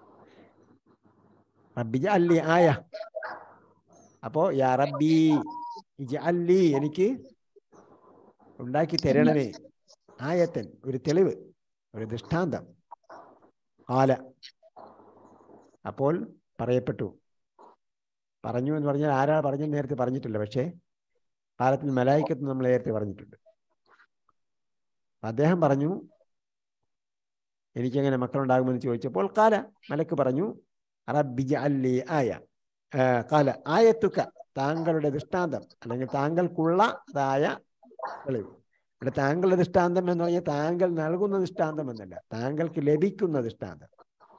റബ്ബി അല്ലി ആയ അപ്പോ യാ റബ്ബി അല്ലി എനിക്ക് ഉണ്ടാക്കി തരണമേ ആയത്തൻ ഒരു തെളിവ് ഒരു ദൃഷ്ടാന്തം ആല അപ്പോൾ പറയപ്പെട്ടു പറഞ്ഞു എന്ന് പറഞ്ഞാൽ ആരാ പറഞ്ഞു നേരത്തെ പറഞ്ഞിട്ടില്ല പക്ഷേ കാലത്തിൽ മലായിക്കത്ത് നമ്മൾ നേരത്തെ പറഞ്ഞിട്ടുണ്ട് അദ്ദേഹം പറഞ്ഞു എനിക്കെങ്ങനെ മക്കളുണ്ടാകുമെന്ന് ചോദിച്ചപ്പോൾ കാല മലക്ക് പറഞ്ഞു റബ്ബിജ അല്ലി ആയ ആ, കാല ആയത്തുക്ക താങ്കളുടെ ദൃഷ്ടാന്തം അല്ലെങ്കിൽ താങ്കൾക്കുള്ളതായ തെളിവ് ഇവിടെ താങ്കളുടെ ദൃഷ്ടാന്തം എന്ന് പറഞ്ഞാൽ താങ്കൾ നൽകുന്ന ദൃഷ്ടാന്തം എന്നല്ല താങ്കൾക്ക് ലഭിക്കുന്ന ദൃഷ്ടാന്തം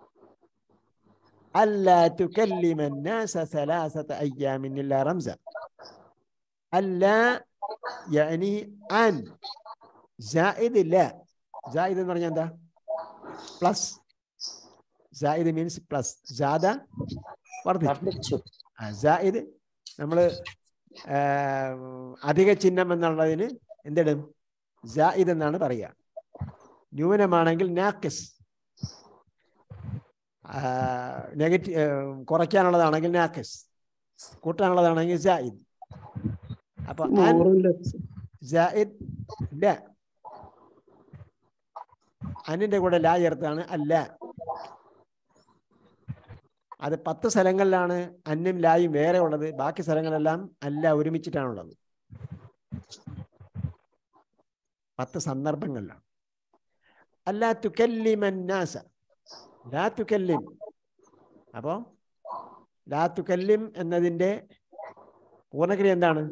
അല്ല തുകല്ലിമന്നാസ സലാസത അയ്യാമിന്നില്ല റംസ അല്ല യഅനി അൻ ജായിദ് ല ജായിദ് എന്ന് പറഞ്ഞാൽ എന്താ പ്ലസ് ജായിദ് മീൻസ് പ്ലസ് ജാദ വർദ്ധിച്ചു വർദ്ധിച്ചു ആ, ജായിദ് നമ്മൾ അധിക ചിഹ്നം എന്നുള്ളതിന് എന്തിടും ജായിദ് എന്നാണ് പറയുക ന്യൂനമാണെങ്കിൽ നാക്കിസ് നെഗറ്റീവ് കുറയ്ക്കാനുള്ളതാണെങ്കിൽ നാക്കിസ് കൂട്ടാനുള്ളതാണെങ്കിൽ ജായിദ് അപ്പൊ അൻ ജായിദ് ല അനിന്റെ കൂടെ ലാ ചേർത്താണ് അല്ല അത് പത്ത് സ്ഥലങ്ങളിലാണ് അന്നും ലായും വേറെ ഉള്ളത് ബാക്കി സ്ഥലങ്ങളെല്ലാം അല്ല ഒരുമിച്ചിട്ടാണുള്ളത് പത്ത് സന്ദർഭങ്ങളിലാണ് അല്ല തുക്കല്ലിമന്നാസ ലാ തുക്കല്ലിം അപ്പോ ലാ തുക്കല്ലിം എന്നതിന്റെ പൂർണ്ണക്രിയ എന്താണ്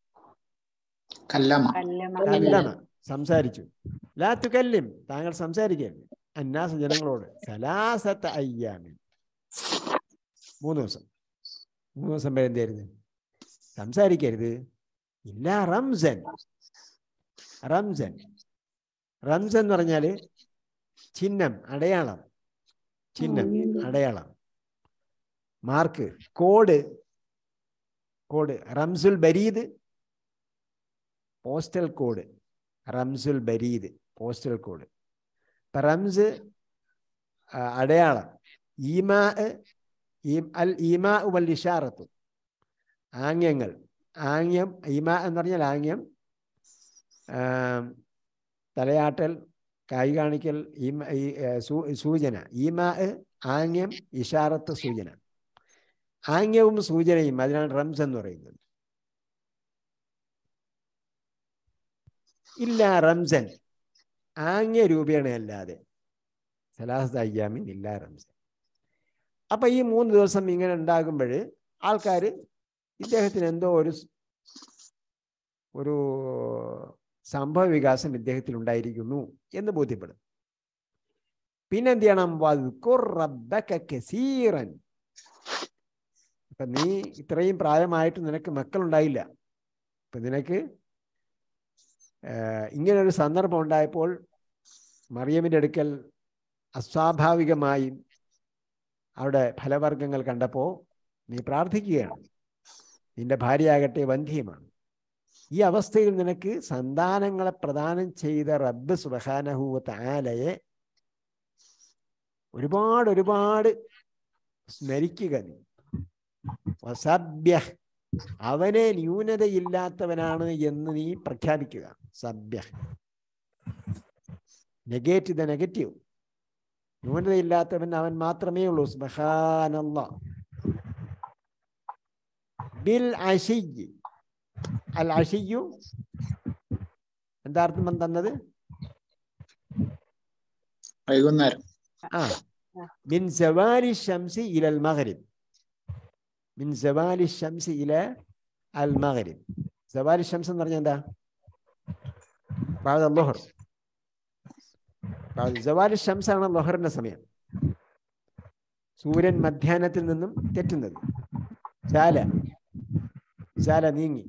കല്ലമ കല്ലമ സംസാരിച്ചു ലാ തുക്കല്ലിം താങ്കൾ സംസാരിക്കരുത് അന്നാസ ജനങ്ങളോട് സലാസത്ത അയ്യാമിൻ മൂന്ന് ദിവസം മൂന്ന് ദിവസം വരെ എന്ത് ചെയ്യരുത് സംസാരിക്കരുത് ഇല്ല റംസൻ റംസൻ റംസൻ എന്ന് പറഞ്ഞാല് ചിഹ്നം അടയാളം ചിഹ്നം അടയാളം മാർക്ക് കോഡ് കോഡ് റംസുൽ ബരീദ് പോസ്റ്റൽ കോഡ് റംസുൽ ബരീദ് പോസ്റ്റൽ കോഡ് ഇപ്പൊ റംസ് ആ, അടയാളം ഈമാ ഈ- അൽ ഈമാ വൽ ഇഷാറത്തു ആംഗ്യങ്ങൾ ആംഗ്യം ഈമാ എന്ന് പറഞ്ഞാൽ ആംഗ്യം ആം, തലയാട്ടൽ കൈ കാണിക്കൽ ഈമ ഈ, ഏ, സൂ- സൂചന ഈമാ ആംഗ്യം ഇഷാറത്ത് സൂചന ആംഗ്യവും സൂചനയും അതിനാണ് റംസ് എന്ന് പറയുന്നത് ഇല്ല റംസൻ ആംഗ്യ രൂപേണയല്ലാതെ സലാഹത്ത് അയ്യാമിൻ ഇല്ല റംസൻ അപ്പൊ ഈ മൂന്ന് ദിവസം ഇങ്ങനെ ഉണ്ടാകുമ്പോൾ ആൾക്കാർ ഇദ്ദേഹത്തിന് എന്തോ ഒരു സ്- ഒരു സംഭവ വികാസം ഇദ്ദേഹത്തിൽ ഉണ്ടായിരിക്കുന്നു എന്ന് ബോധ്യപ്പെടും പിന്നെ എന്ത് ചെയ്യണം വദ്കുർ റബ്ബക കസീറൻ ഇപ്പൊ നീ ഇത്രയും പ്രായമായിട്ട് നിനക്ക് മക്കളുണ്ടായില്ല ഇപ്പൊ നിനക്ക് ആഹ് ഇങ്ങനൊരു സന്ദർഭം ഉണ്ടായപ്പോൾ മറിയമിന്റെ അടുക്കൽ അസ്വാഭാവികമായും അവിടെ ഫലവർഗങ്ങൾ കണ്ടപ്പോൾ നീ പ്രാർത്ഥിക്കുകയാണ് നിന്റെ ഭാര്യയാകട്ടെ വന്ധ്യമാണ് ഈ അവസ്ഥയിൽ നിനക്ക് സന്താനങ്ങളെ പ്രദാനം ചെയ്ത റബ്ബ് സുബഹാനഹൂവ താലയെ ഒരുപാട് ഒരുപാട് സ്മരിക്കുക നീ വസഭ്യ അവനെ ന്യൂനതയില്ലാത്തവനാണ് എന്ന് നീ പ്രഖ്യാപിക്കുക സഭ്യ നെഗേറ്റ് ദ നെഗറ്റീവ് ന്യൂനതയില്ലാത്തവൻ അവൻ മാത്രമേ ഉള്ളൂ സുബ്ഹാനല്ലാ ബിൽ അഷിയ് അൽ അഷിയു എന്താ അർത്ഥം തന്നത് വൈകുന്നേരം ആ മിൻ സവാരി ഷംസി ഇലൽ മഗ്രിബ് മിൻ സവാലി ഷംസ് ഇല അൽ മഗ്രിബ് സവാലി ഷംസ് എന്ന് പറഞ്ഞാൽ എന്താ ബാദ ലൊഹർ സവാലി ഷംസ് ആണ് ലൊഹറിന്റെ സമയം സൂര്യൻ മധ്യാഹ്നത്തിൽ നിന്നും തെറ്റുന്നത് ചാല ചാല നീങ്ങി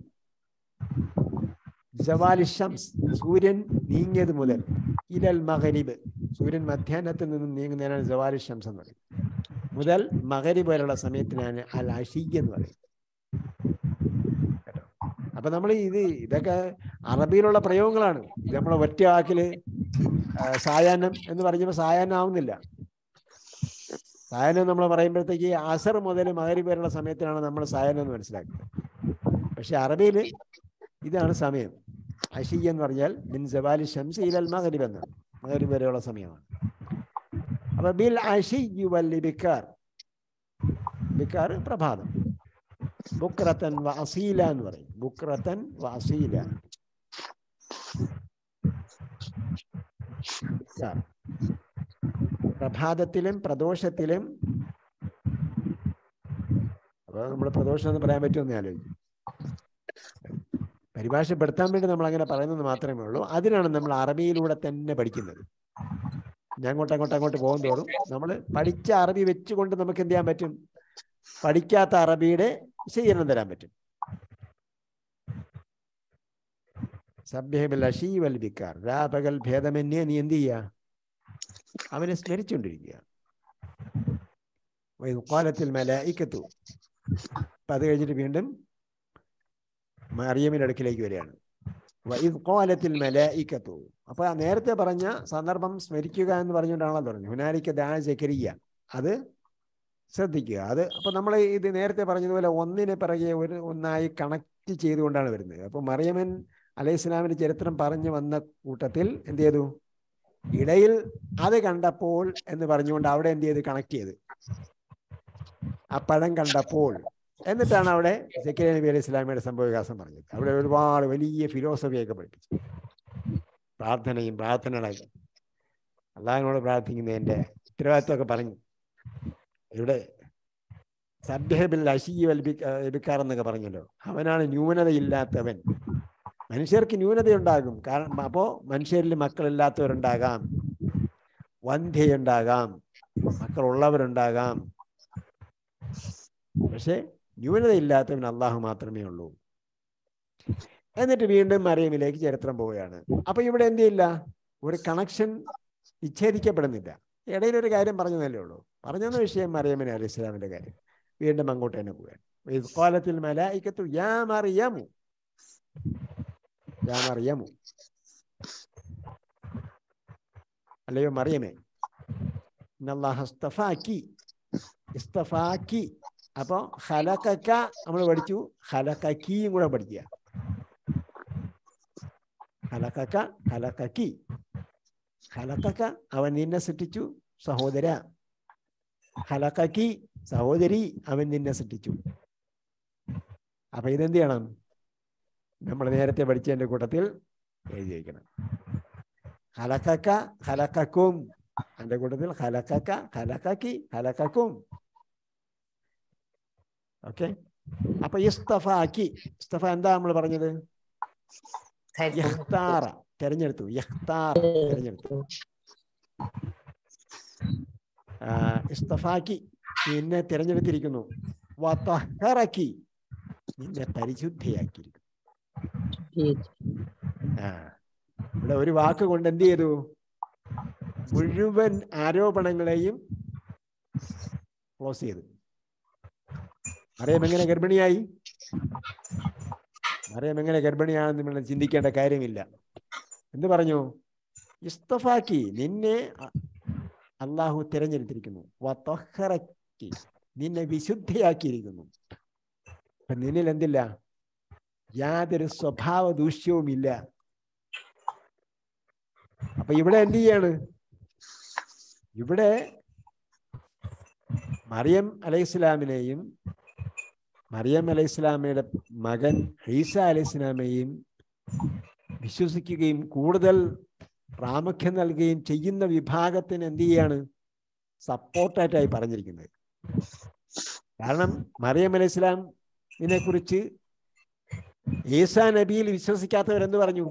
ജവാലി ഷംസ് സൂര്യൻ നീങ്ങിയത് മുതൽ ഇലൽ മഗരിബ് സൂര്യൻ മധ്യാഹ്നത്തിൽ നിന്നും നീങ്ങുന്നതിനാണ് ജവാലി ഷംസ് എന്ന് പറയുന്നത് മുതൽ മഗരിബ് വരെയുള്ള സമയത്തിനാണ് അൽ അഷീഖ് എന്ന് പറയുന്നത് കേട്ടോ അപ്പൊ നമ്മൾ ഇത് ഇതൊക്കെ അറബിയിലുള്ള പ്രയോഗങ്ങളാണ് ഇത് നമ്മൾ ഒറ്റ വാക്കില് ആ, സായാഹ്നം എന്ന് പറഞ്ഞപ്പോൾ സായാഹ്നം ആവുന്നില്ല സായാഹ്നം നമ്മൾ പറയുമ്പോഴത്തേക്ക് അസർ മുതൽ മകരി വരെയുള്ള സമയത്തിനാണ് നമ്മൾ സായാഹ്നം എന്ന് മനസ്സിലാക്കുന്നത് പക്ഷെ അറബിയിൽ ഇതാണ് സമയം അഷി എന്ന് പറഞ്ഞാൽ മിൻ ജവാലി ഷംസ് ഇലൽ മകരിബ് എന്നാണ് മകരിബ് വരെയുള്ള സമയമാണ് അപ്പൊ ബിൽ അഷി വല്ലി ബിക്കാർ ബിക്കാർ പ്രഭാതം ബുക്രത്തൻ വ അസീല എന്ന് പറയും ബുക്രത്തൻ വ അസീല ബിക്കാർ. പ്രഭാതത്തിലും പ്രദോഷത്തിലും അപ്പൊ നമ്മൾ പ്രദോഷം എന്ന് പറയാൻ പറ്റുമെന്ന് ആലോചിക്കും പരിഭാഷപ്പെടുത്താൻ വേണ്ടി നമ്മൾ അങ്ങനെ പറയുന്നത് മാത്രമേ ഉള്ളൂ അതിനാണ് നമ്മൾ അറബിയിലൂടെ തന്നെ പഠിക്കുന്നത് ഞാൻ അങ്ങോട്ട് അങ്ങോട്ട് അങ്ങോട്ട് പോകും തോറും നമ്മൾ പഠിച്ച അറബി വെച്ചുകൊണ്ട് നമുക്ക് എന്ത് ചെയ്യാൻ പറ്റും പഠിക്കാത്ത അറബിയുടെ വിശദീകരണം തരാൻ പറ്റും സഭ്യബൽ അഷീ വൽ ബിക്കാർ രാപകൽ ഭേദമന്യേ നീ എന്ത് ചെയ്യുക അവനെ സ്മരിച്ചുകൊണ്ടിരിക്കുക കാലത്തിൽ മലായിക്കത്തു അപ്പൊ അത് കഴിഞ്ഞിട്ട് വീണ്ടും മറിയമിന്റെ അടുക്കിലേക്ക് വരികയാണ് വഇദ് ഖാലത്തിൽ മലായിക്കത്തു അപ്പൊ ആ നേരത്തെ പറഞ്ഞ സന്ദർഭം സ്മരിക്കുക എന്ന് പറഞ്ഞുകൊണ്ടാണല്ലോ പറഞ്ഞത് ഹുനാലിക്ക ദാ ജക്കരിയ അത് ശ്രദ്ധിക്കുക അത് അപ്പൊ നമ്മൾ ഇത് നേരത്തെ പറഞ്ഞതുപോലെ ഒന്നിനെ പിറകെ ഒരു ഒന്നായി കണക്ട് ചെയ്തുകൊണ്ടാണ് വരുന്നത് അപ്പൊ മറിയമൻ അലൈഹി ഇസ്ലാമിന്റെ ചരിത്രം പറഞ്ഞു വന്ന കൂട്ടത്തിൽ എന്ത് ചെയ്തു ഇടയിൽ അത് കണ്ടപ്പോൾ എന്ന് പറഞ്ഞുകൊണ്ട് അവിടെ എന്ത് ചെയ്ത് കണക്ട് ചെയ്ത് ആ പഴം കണ്ടപ്പോൾ എന്നിട്ടാണ് അവിടെ സക്കീർ നബി അലൈഹി ഇസ്ലാമിയുടെ സംഭവവികാസം പറഞ്ഞത് അവിടെ ഒരുപാട് വലിയ ഫിലോസഫിയൊക്കെ പഠിപ്പിച്ചു പ്രാർത്ഥനയും പ്രാർത്ഥനകളൊക്കെ അള്ളാഹിനോട് പ്രാർത്ഥിക്കുന്നതിന്റെ ഉത്തരവാദിത്വമൊക്കെ പറഞ്ഞു ഇവിടെ സഭ്യബിൽ അഷീ വൽബിക്കാർ എന്നൊക്കെ പറഞ്ഞല്ലോ അവനാണ് ന്യൂനതയില്ലാത്തവൻ മനുഷ്യർക്ക് ന്യൂനതയുണ്ടാകും കാരണം അപ്പോ മനുഷ്യരിൽ മക്കളില്ലാത്തവരുണ്ടാകാം വന്ധ്യയുണ്ടാകാം മക്കളുള്ളവരുണ്ടാകാം പക്ഷെ ന്യൂനതയില്ലാത്തവൻ അള്ളാഹു മാത്രമേ ഉള്ളൂ എന്നിട്ട് വീണ്ടും മറിയമിലേക്ക് ചരിത്രം പോവുകയാണ് അപ്പൊ ഇവിടെ എന്ത് ചെയ്യില്ല ഒരു കണക്ഷൻ വിച്ഛേദിക്കപ്പെടുന്നില്ല ഇടയിൽ ഒരു കാര്യം പറഞ്ഞതല്ലേ ഉള്ളൂ പറഞ്ഞെന്ന വിഷയം മറിയമിന് അലി ഇസ്ലാമിന്റെ കാര്യം വീണ്ടും അങ്ങോട്ട് തന്നെ പോവുകയാണ് കോലത്തിൽ മലായിക്കത്തു യാ മറിയമു യാ മറിയമു അല്ലയോ മറിയമേ ഇന്നല്ലാഹ ഇസ്തഫാക്കി ഇസ്തഫാക്കി അപ്പൊ ഹലക്കക്ക നമ്മൾ പഠിച്ചു ഹലക്കക്കിയും കൂടെ പഠിക്കുക ഹലക്കക്ക ഹലക്കക്കി ഹലക്കക്ക അവൻ നിന്നെ സൃഷ്ടിച്ചു സഹോദര ഹലക്കക്കി സഹോദരി അവൻ നിന്നെ സൃഷ്ടിച്ചു അപ്പൊ ഇതെന്ത് ചെയ്യണം നമ്മൾ നേരത്തെ പഠിച്ചതിന്റെ കൂട്ടത്തിൽ എഴുതി വയ്ക്കണം ഹലക്കക്ക ഹലക്കക്കും അതിന്റെ കൂട്ടത്തിൽ ഹലക്കക്ക ഹലക്കക്കി ഹലക്കക്കും ഓക്കെ അപ്പൊ ഇസ്തഫാക്കി ഇസ്തഫ എന്താ നമ്മൾ പറഞ്ഞത് യഹ്താറ തെരഞ്ഞെടുത്തു യഹ്താർ തെരഞ്ഞെടുത്തു ആ, ഇസ്തഫാക്കി നിന്നെ തിരഞ്ഞെടുത്തിരിക്കുന്നു വതഹറക്കി നിന്നെ പരിശുദ്ധിയാക്കിയിരിക്കുന്നു ആ ഇവിടെ ഒരു വാക്ക് കൊണ്ട് എന്ത് ചെയ്തു മുഴുവൻ ആരോപണങ്ങളെയും ക്ലോസ് ചെയ്തു അറിയാം എങ്ങനെ ഗർഭിണിയായി അറിയാം എങ്ങനെ ഗർഭിണിയാണെന്ന് നിങ്ങൾ ചിന്തിക്കേണ്ട കാര്യമില്ല എന്ത് പറഞ്ഞു ഇസ്തഫാക്കി നിന്നെ അ- അള്ളാഹു തിരഞ്ഞെടുത്തിരിക്കുന്നു വതഹറക്കി നിന്നെ വിശുദ്ധയാക്കിയിരിക്കുന്നു അപ്പൊ നിന്നിൽ എന്തില്ല യാതൊരു സ്വഭാവ ദൂഷ്യവുമില്ല അപ്പൊ ഇവിടെ എന്ത് ചെയ്യാണ് ഇവിടെ മറിയം അലൈഹിസ്ലാമിനെയും മറിയം അലൈഹിസ്ലാമയുടെ മകൻ ഈസ അലൈഹിസ്ലാമയെയും വിശ്വസിക്കുകയും കൂടുതൽ പ്രാമുഖ്യം നൽകുകയും ചെയ്യുന്ന വിഭാഗത്തിന് എന്ത് ചെയ്യാണ് സപ്പോർട്ടായിട്ടായി പറഞ്ഞിരിക്കുന്നത് കാരണം മറിയം അലൈഹി ഇസ്ലാമിനെ കുറിച്ച് ഈസാ നബിയിൽ വിശ്വസിക്കാത്തവരെന്ത് പറഞ്ഞു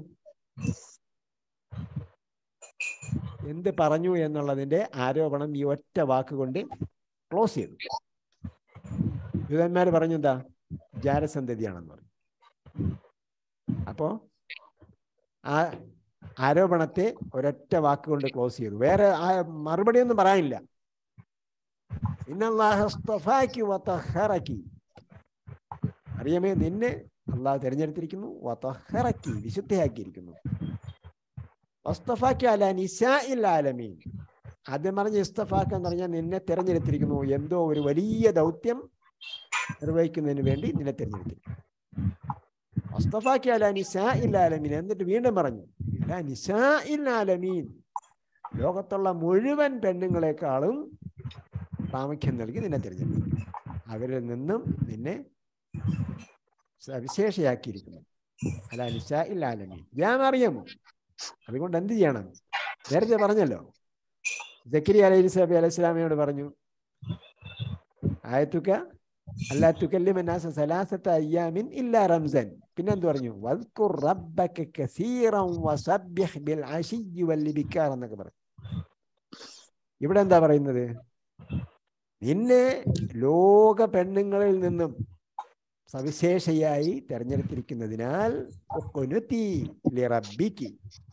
എന്ത് പറഞ്ഞു എന്നുള്ളതിന്റെ ആരോപണം ഈ ഒറ്റ വാക്കുകൊണ്ട് ക്ലോസ് ചെയ്തു യൂതന്മാർ പറഞ്ഞു എന്താ ജാരസന്തതിയാണെന്ന് പറഞ്ഞു അപ്പോ ആ ആരോപണത്തെ ഒരൊറ്റ വാക്കുകൊണ്ട് ക്ലോസ് ചെയ്തു വേറെ ആ മറുപടി ഒന്നും പറയാനില്ല ഇന്നല്ലാഹ ഇസ്തഫാക്കി വതഹറക്കി അറിയമേ നിന്നെ അള്ളാഹ് തിരഞ്ഞെടുത്തിരിക്കുന്നു വതഹറക്കി വിശുദ്ധയാക്കിയിരിക്കുന്നു വസ്തഫാക്കി അല നിസാഇൽ ആലമീൻ ആദ്യം പറഞ്ഞ ഇസ്തഫാക്ക് എന്ന് പറഞ്ഞാൽ നിന്നെ തിരഞ്ഞെടുത്തിരിക്കുന്നു എന്തോ ഒരു വലിയ ദൗത്യം നിർവഹിക്കുന്നതിന് വേണ്ടി നിന്നെ തിരഞ്ഞെടുത്തിരിക്കുന്നു വസ്തഫാക്കി അല നിസാഇൽ ആലമീൻ എന്നിട്ട് വീണ്ടും പറഞ്ഞു അല നിസാഇൽ ആലമീൻ ലോകത്തുള്ള മുഴുവൻ പെണ്ണുങ്ങളെക്കാളും പ്രാമുഖ്യം നൽകി നിന്നെ തിരഞ്ഞെടുത്തു അവരിൽ നിന്നും നിന്നെ സവിശേഷയാക്കിയിരിക്കുന്നു അല നിസാഇൽ ആലമീൻ ഞാൻ അറിയാമോ അതുകൊണ്ട് എന്ത് ചെയ്യണം നേരത്തെ പറഞ്ഞല്ലോ ജക്കരിയ അലൈഹി സബി അലൈഹി സ്വലാമിയോട് പറഞ്ഞു ആയത്തുക്ക അല്ലാ തുക്കല്ലിമന്നാസ സലാസത്ത അയ്യാമിൻ ഇല്ലാ റംസൻ പിന്നെ എന്ത് പറഞ്ഞു വദ്കുർ റബ്ബക കസീറൻ വസബ്ബിഹ് ബിൽ അശിയ്യി വൽ ഇബ്കാർ എന്നൊക്കെ പറഞ്ഞു ഇവിടെ എന്താ പറയുന്നത് നിന്നെ ലോക പെണ്ണുങ്ങളിൽ നിന്നും സവിശേഷയായി തെരഞ്ഞെടുത്തിരിക്കുന്നതിനാൽ ഉഖ്നുതി ലിറബ്ബിക്കി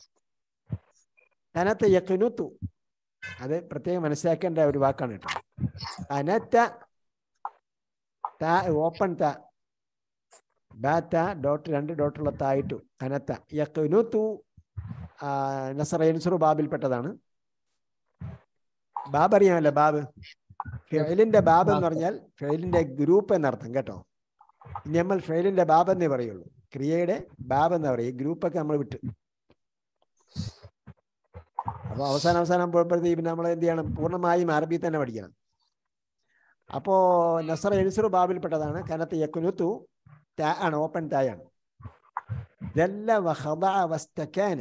അനത്ത യഖ്നുതു അത് പ്രത്യേകം മനസ്സിലാക്കേണ്ട ഒരു വാക്കാണ് കേട്ടോ അനത്ത താ ഓപ്പൺ താ ബാറ്റ ഡോട്ട് രണ്ട് ഡോട്ടുള്ള തായിട്ടു അനത്ത യഖ്നുതു നസറ ബാബിൽപ്പെട്ടതാണ് ബാബ് അറിയാമല്ലോ ബാബ് ഫെയിലിന്റെ ബാബ് എന്ന് പറഞ്ഞാൽ ഫെയിലിന്റെ ഗ്രൂപ്പ് എന്നർത്ഥം കേട്ടോ ഇനി നമ്മൾ ഫെയിലിന്റെ ബാബ് എന്നേ പറയുള്ളൂ ക്രിയയുടെ ബാബ് എന്ന് പറയും ഈ ഗ്രൂപ്പൊക്കെ നമ്മൾ വിട്ട് അപ്പൊ അവസാനം അവസാനം പോയപ്പോഴത്തേക്ക് പിന്നെ നമ്മൾ എന്ത് ചെയ്യണം പൂർണ്ണമായും അറബി തന്നെ പഠിക്കണം അപ്പോ നസറ എഴുസുറു ബാബിൽപ്പെട്ടതാണ് കനത്ത് യക്കുനുത്തു താ ആണ് ഓപ്പൺ തായാണ് ജല്ല വഹദഅ വസ്തകാന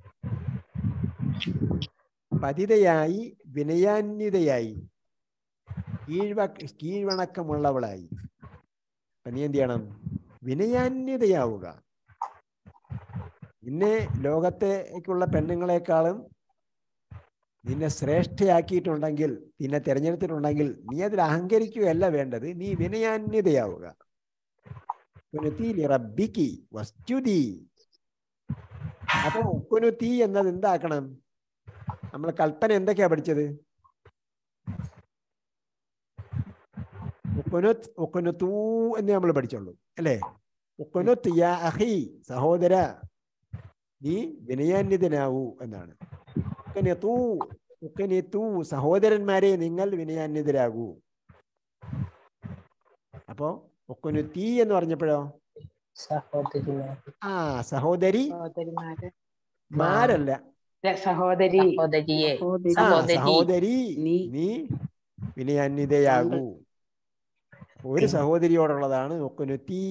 പതിതയായി വിനയാന്വിതയായി കീഴ്വ കീഴ്വണക്കമുള്ളവളായി അപ്പൊ നീ എന്ത് ചെയ്യണം വിനയാന്വിതയാവുക നിന്നെ ലോകത്തേക്കുള്ള പെണ്ണുങ്ങളെക്കാളും നിന്നെ ശ്രേഷ്ഠയാക്കിയിട്ടുണ്ടെങ്കിൽ നിന്നെ തിരഞ്ഞെടുത്തിട്ടുണ്ടെങ്കിൽ നീ അതിൽ അഹങ്കരിക്കുകയല്ല വേണ്ടത് നീ വിനയാന്വിതയാവുക റബ്ബിക്ക് വസ്തുതി അപ്പൊ ഉക്കുനുത്തി എന്നത് എന്താക്കണം നമ്മൾ കൽപ്പന എന്തൊക്കെയാ പഠിച്ചത് ഉക്കുനുത്ത് ഉക്കുനുത്തൂ എന്ന് നമ്മൾ പഠിച്ചുള്ളൂ അല്ലേ ഉക്കുനുത്ത് യാ അഹി സഹോദര നീ വിനയാന്വിതനാവൂ എന്നാണ് ഉക്കനെത്തൂ ഉക്കനെത്തൂ സഹോദരന്മാരെ നിങ്ങൾ വിനയാന്വിതരാകൂ അപ്പോ ഉക്കനുത്തീ എന്ന് പറഞ്ഞപ്പോഴോ സഹോദരിമാർ ആ സഹോദരി സഹോദരിമാരെ മാരല്ല അല്ല, സഹോദരി സഹോദരിയെ സഹോദരി ആ സഹോദരി. സഹോദരി നീ നീ വിനയാന്വിതയാകൂ ഒരു സഹോദരിയോടുള്ളതാണ് ഒക്കുനുത്തീ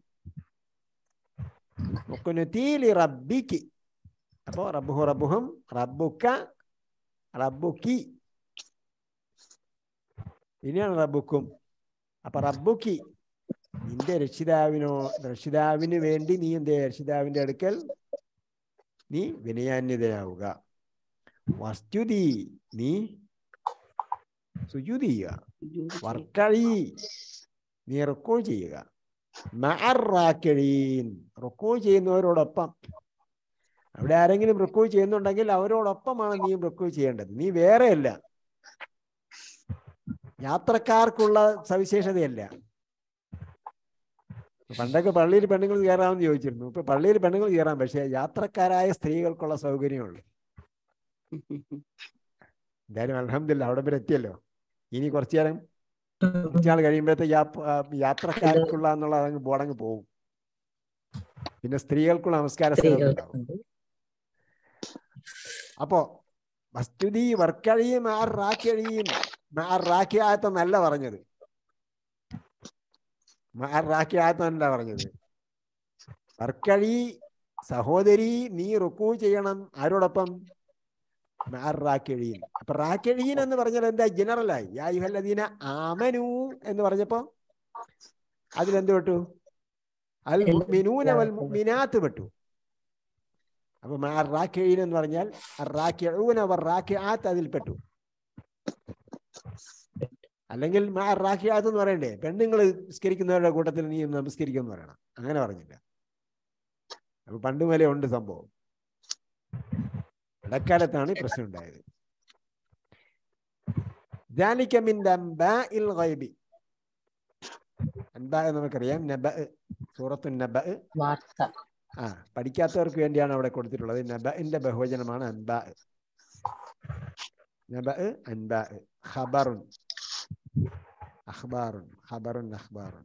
ഒക്കുനുത്തീലി റബ്ബിക്ക് അപ്പോ റബ്ബുഹു റബ്ബുഹും റബ്ബുക്ക റബ്ബുക്കി ഇനിയാണ് റബ്ബുക്കും അപ്പൊ റബ്ബുക്കി നിന്റെ രക്ഷിതാവിനോ രക്ഷിതാവിന് വേണ്ടി നീ എന്ത് ചെയ്യുക? രക്ഷിതാവിന്റെ അടുക്കൽ നീ വിനയാന്വിതയാവുക വസ്തുതി നീ സുജൂതി ചെയ്യുക വർക്കഴി നീ റുക്കോ ചെയ്യുക മഅറാക്കിഴീൻ റുക്കോ ചെയ്യുന്നവരോടൊപ്പം അവിടെ ആരെങ്കിലും റുക്കോ ചെയ്യുന്നുണ്ടെങ്കിൽ അവരോടൊപ്പമാണ് നീ റുക്കോ ചെയ്യേണ്ടത് നീ വേറെയല്ല യാത്രക്കാർക്കുള്ള സവിശേഷതയല്ല പണ്ടൊക്കെ പള്ളിയിൽ പെണ്ണുങ്ങൾ കയറാമെന്ന് ചോദിച്ചിരുന്നു ഇപ്പൊ പള്ളിയിൽ പെണ്ണുങ്ങൾ കയറാം പക്ഷെ യാത്രക്കാരായ സ്ത്രീകൾക്കുള്ള സൗകര്യമുള്ളൂ എന്തായാലും അലഹമില്ല അവിടെ വരെ എത്തിയല്ലോ ഇനി കുറച്ചു നേരം കുറച്ചാൾ കഴിയുമ്പോഴത്തേക്ക് ആ പ- ആ യാത്രക്കാർക്കുള്ള എന്നുള്ള അതങ്ങ് ബോർഡങ്ങ് പോകും പിന്നെ സ്ത്രീകൾക്കുള്ള നമസ്കാര സ്ഥലം ഉണ്ടാവും സ്ത്രീകൾക്കുണ്ട് അപ്പോ വസ്തുതി വർക്കഴിയും ആ റാക്കിയഴിയും ആ റാക്കിയായത്തെന്നല്ല പറഞ്ഞത് ആ റാക്കിയായത്തെന്നല്ല പറഞ്ഞത് വർക്കഴി സഹോദരി നീ റുക്കു ചെയ്യണം ആരോടൊപ്പം റാക്കിഴീൻ അപ്പൊ റാക്കിഴീൻ എന്ന് പറഞ്ഞാൽ എന്താ ജനറലായി യായുഹല്ലദീന ആമനു എന്ന് പറഞ്ഞപ്പോ അതിലെന്ത് പെട്ടു അൽ മുഅ്മിനൂന വൽ മുഅ്മിനാത്ത് പെട്ടു അപ്പൊ റാക്കിഴീൻ എന്ന് പറഞ്ഞാൽ റാക്കിഊന വർ റാക്കിആത്ത് അതിൽ പെട്ടു അല്ലെങ്കിൽ റാക്കിയാത്ത് എന്ന് പറയണ്ടേ പെണ്ണുങ്ങൾ നിസ്കരിക്കുന്നവരുടെ കൂട്ടത്തിൽ നീ നമസ്കരിക്കുമെന്ന് പറയണം അങ്ങനെ പറഞ്ഞില്ല അപ്പൊ പണ്ട് മുതലേ ഉണ്ട് സംഭവം ഇടക്കാലത്താണ് ഈ പ്രശ്നം ഉണ്ടായത് ذلك من أنباء الغيب അൻബാ നമുക്കറിയാം നബ സൂറത്തു നബ വാർത്ത ആ പഠിക്കാത്തവർക്ക് വേണ്ടിയാണ് അവിടെ കൊടുത്തിട്ടുള്ളത് നബഇന്റെ ബഹുവചനമാണ് അൻബാ നബ അൻബാ ഖബറുൻ അഖ്ബാറുൻ ഖബറുൻ അഖ്ബാറുൻ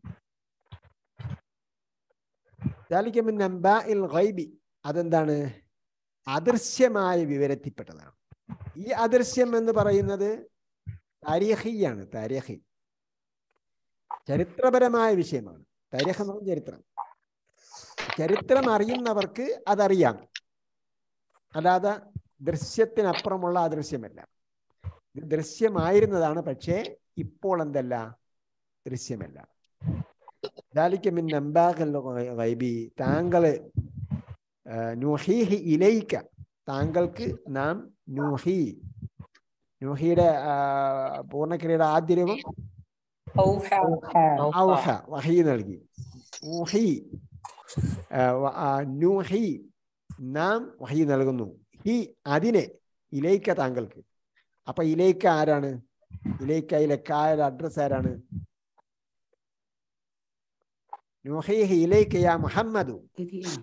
ذلك من أنباء الغيب അതെന്താണ് അദൃശ്യമായ വിവരത്തിൽപ്പെട്ടതാണ് ഈ അദൃശ്യം എന്ന് പറയുന്നത് താരീഖിയാണ് താരീഖി ചരിത്രപരമായ വിഷയമാണ് താരീഖ് എന്ന് പറഞ്ഞാൽ ചരിത്രം ചരിത്രം അറിയുന്നവർക്ക് അതറിയാം അല്ലാതെ ദൃശ്യത്തിനപ്പുറമുള്ള അദൃശ്യമല്ല ഇത് ദൃശ്യമായിരുന്നതാണ് പക്ഷേ ഇപ്പോൾ എന്തല്ല ദൃശ്യമല്ല ദാലിക്കമിൻ നമ്പാകൽ ഗൈബി താങ്കള് നൂഹീഹി ഇലയിക്ക താങ്കൾക്ക് നാം നൂഹി നൂഹിയുടെ ആ, പൂർണ്ണക്രിയയുടെ ആദ്യ രൂപം ഔഹ ഔഹ വഹി നൽകി ഊഹി ആ, വ- ആ, നൂഹി നാം വഹി നൽകുന്നു ഹി അതിനെ ഇലയിക്ക താങ്കൾക്ക് അപ്പൊ ഇലയിക്ക ആരാണ് ഇലയിക്ക ഇലക്കായുടെ അഡ്രസ് ആരാണ് നൂഹീഹി ഇലയിക്ക യാ മുഹമ്മദു ശരിയാണ്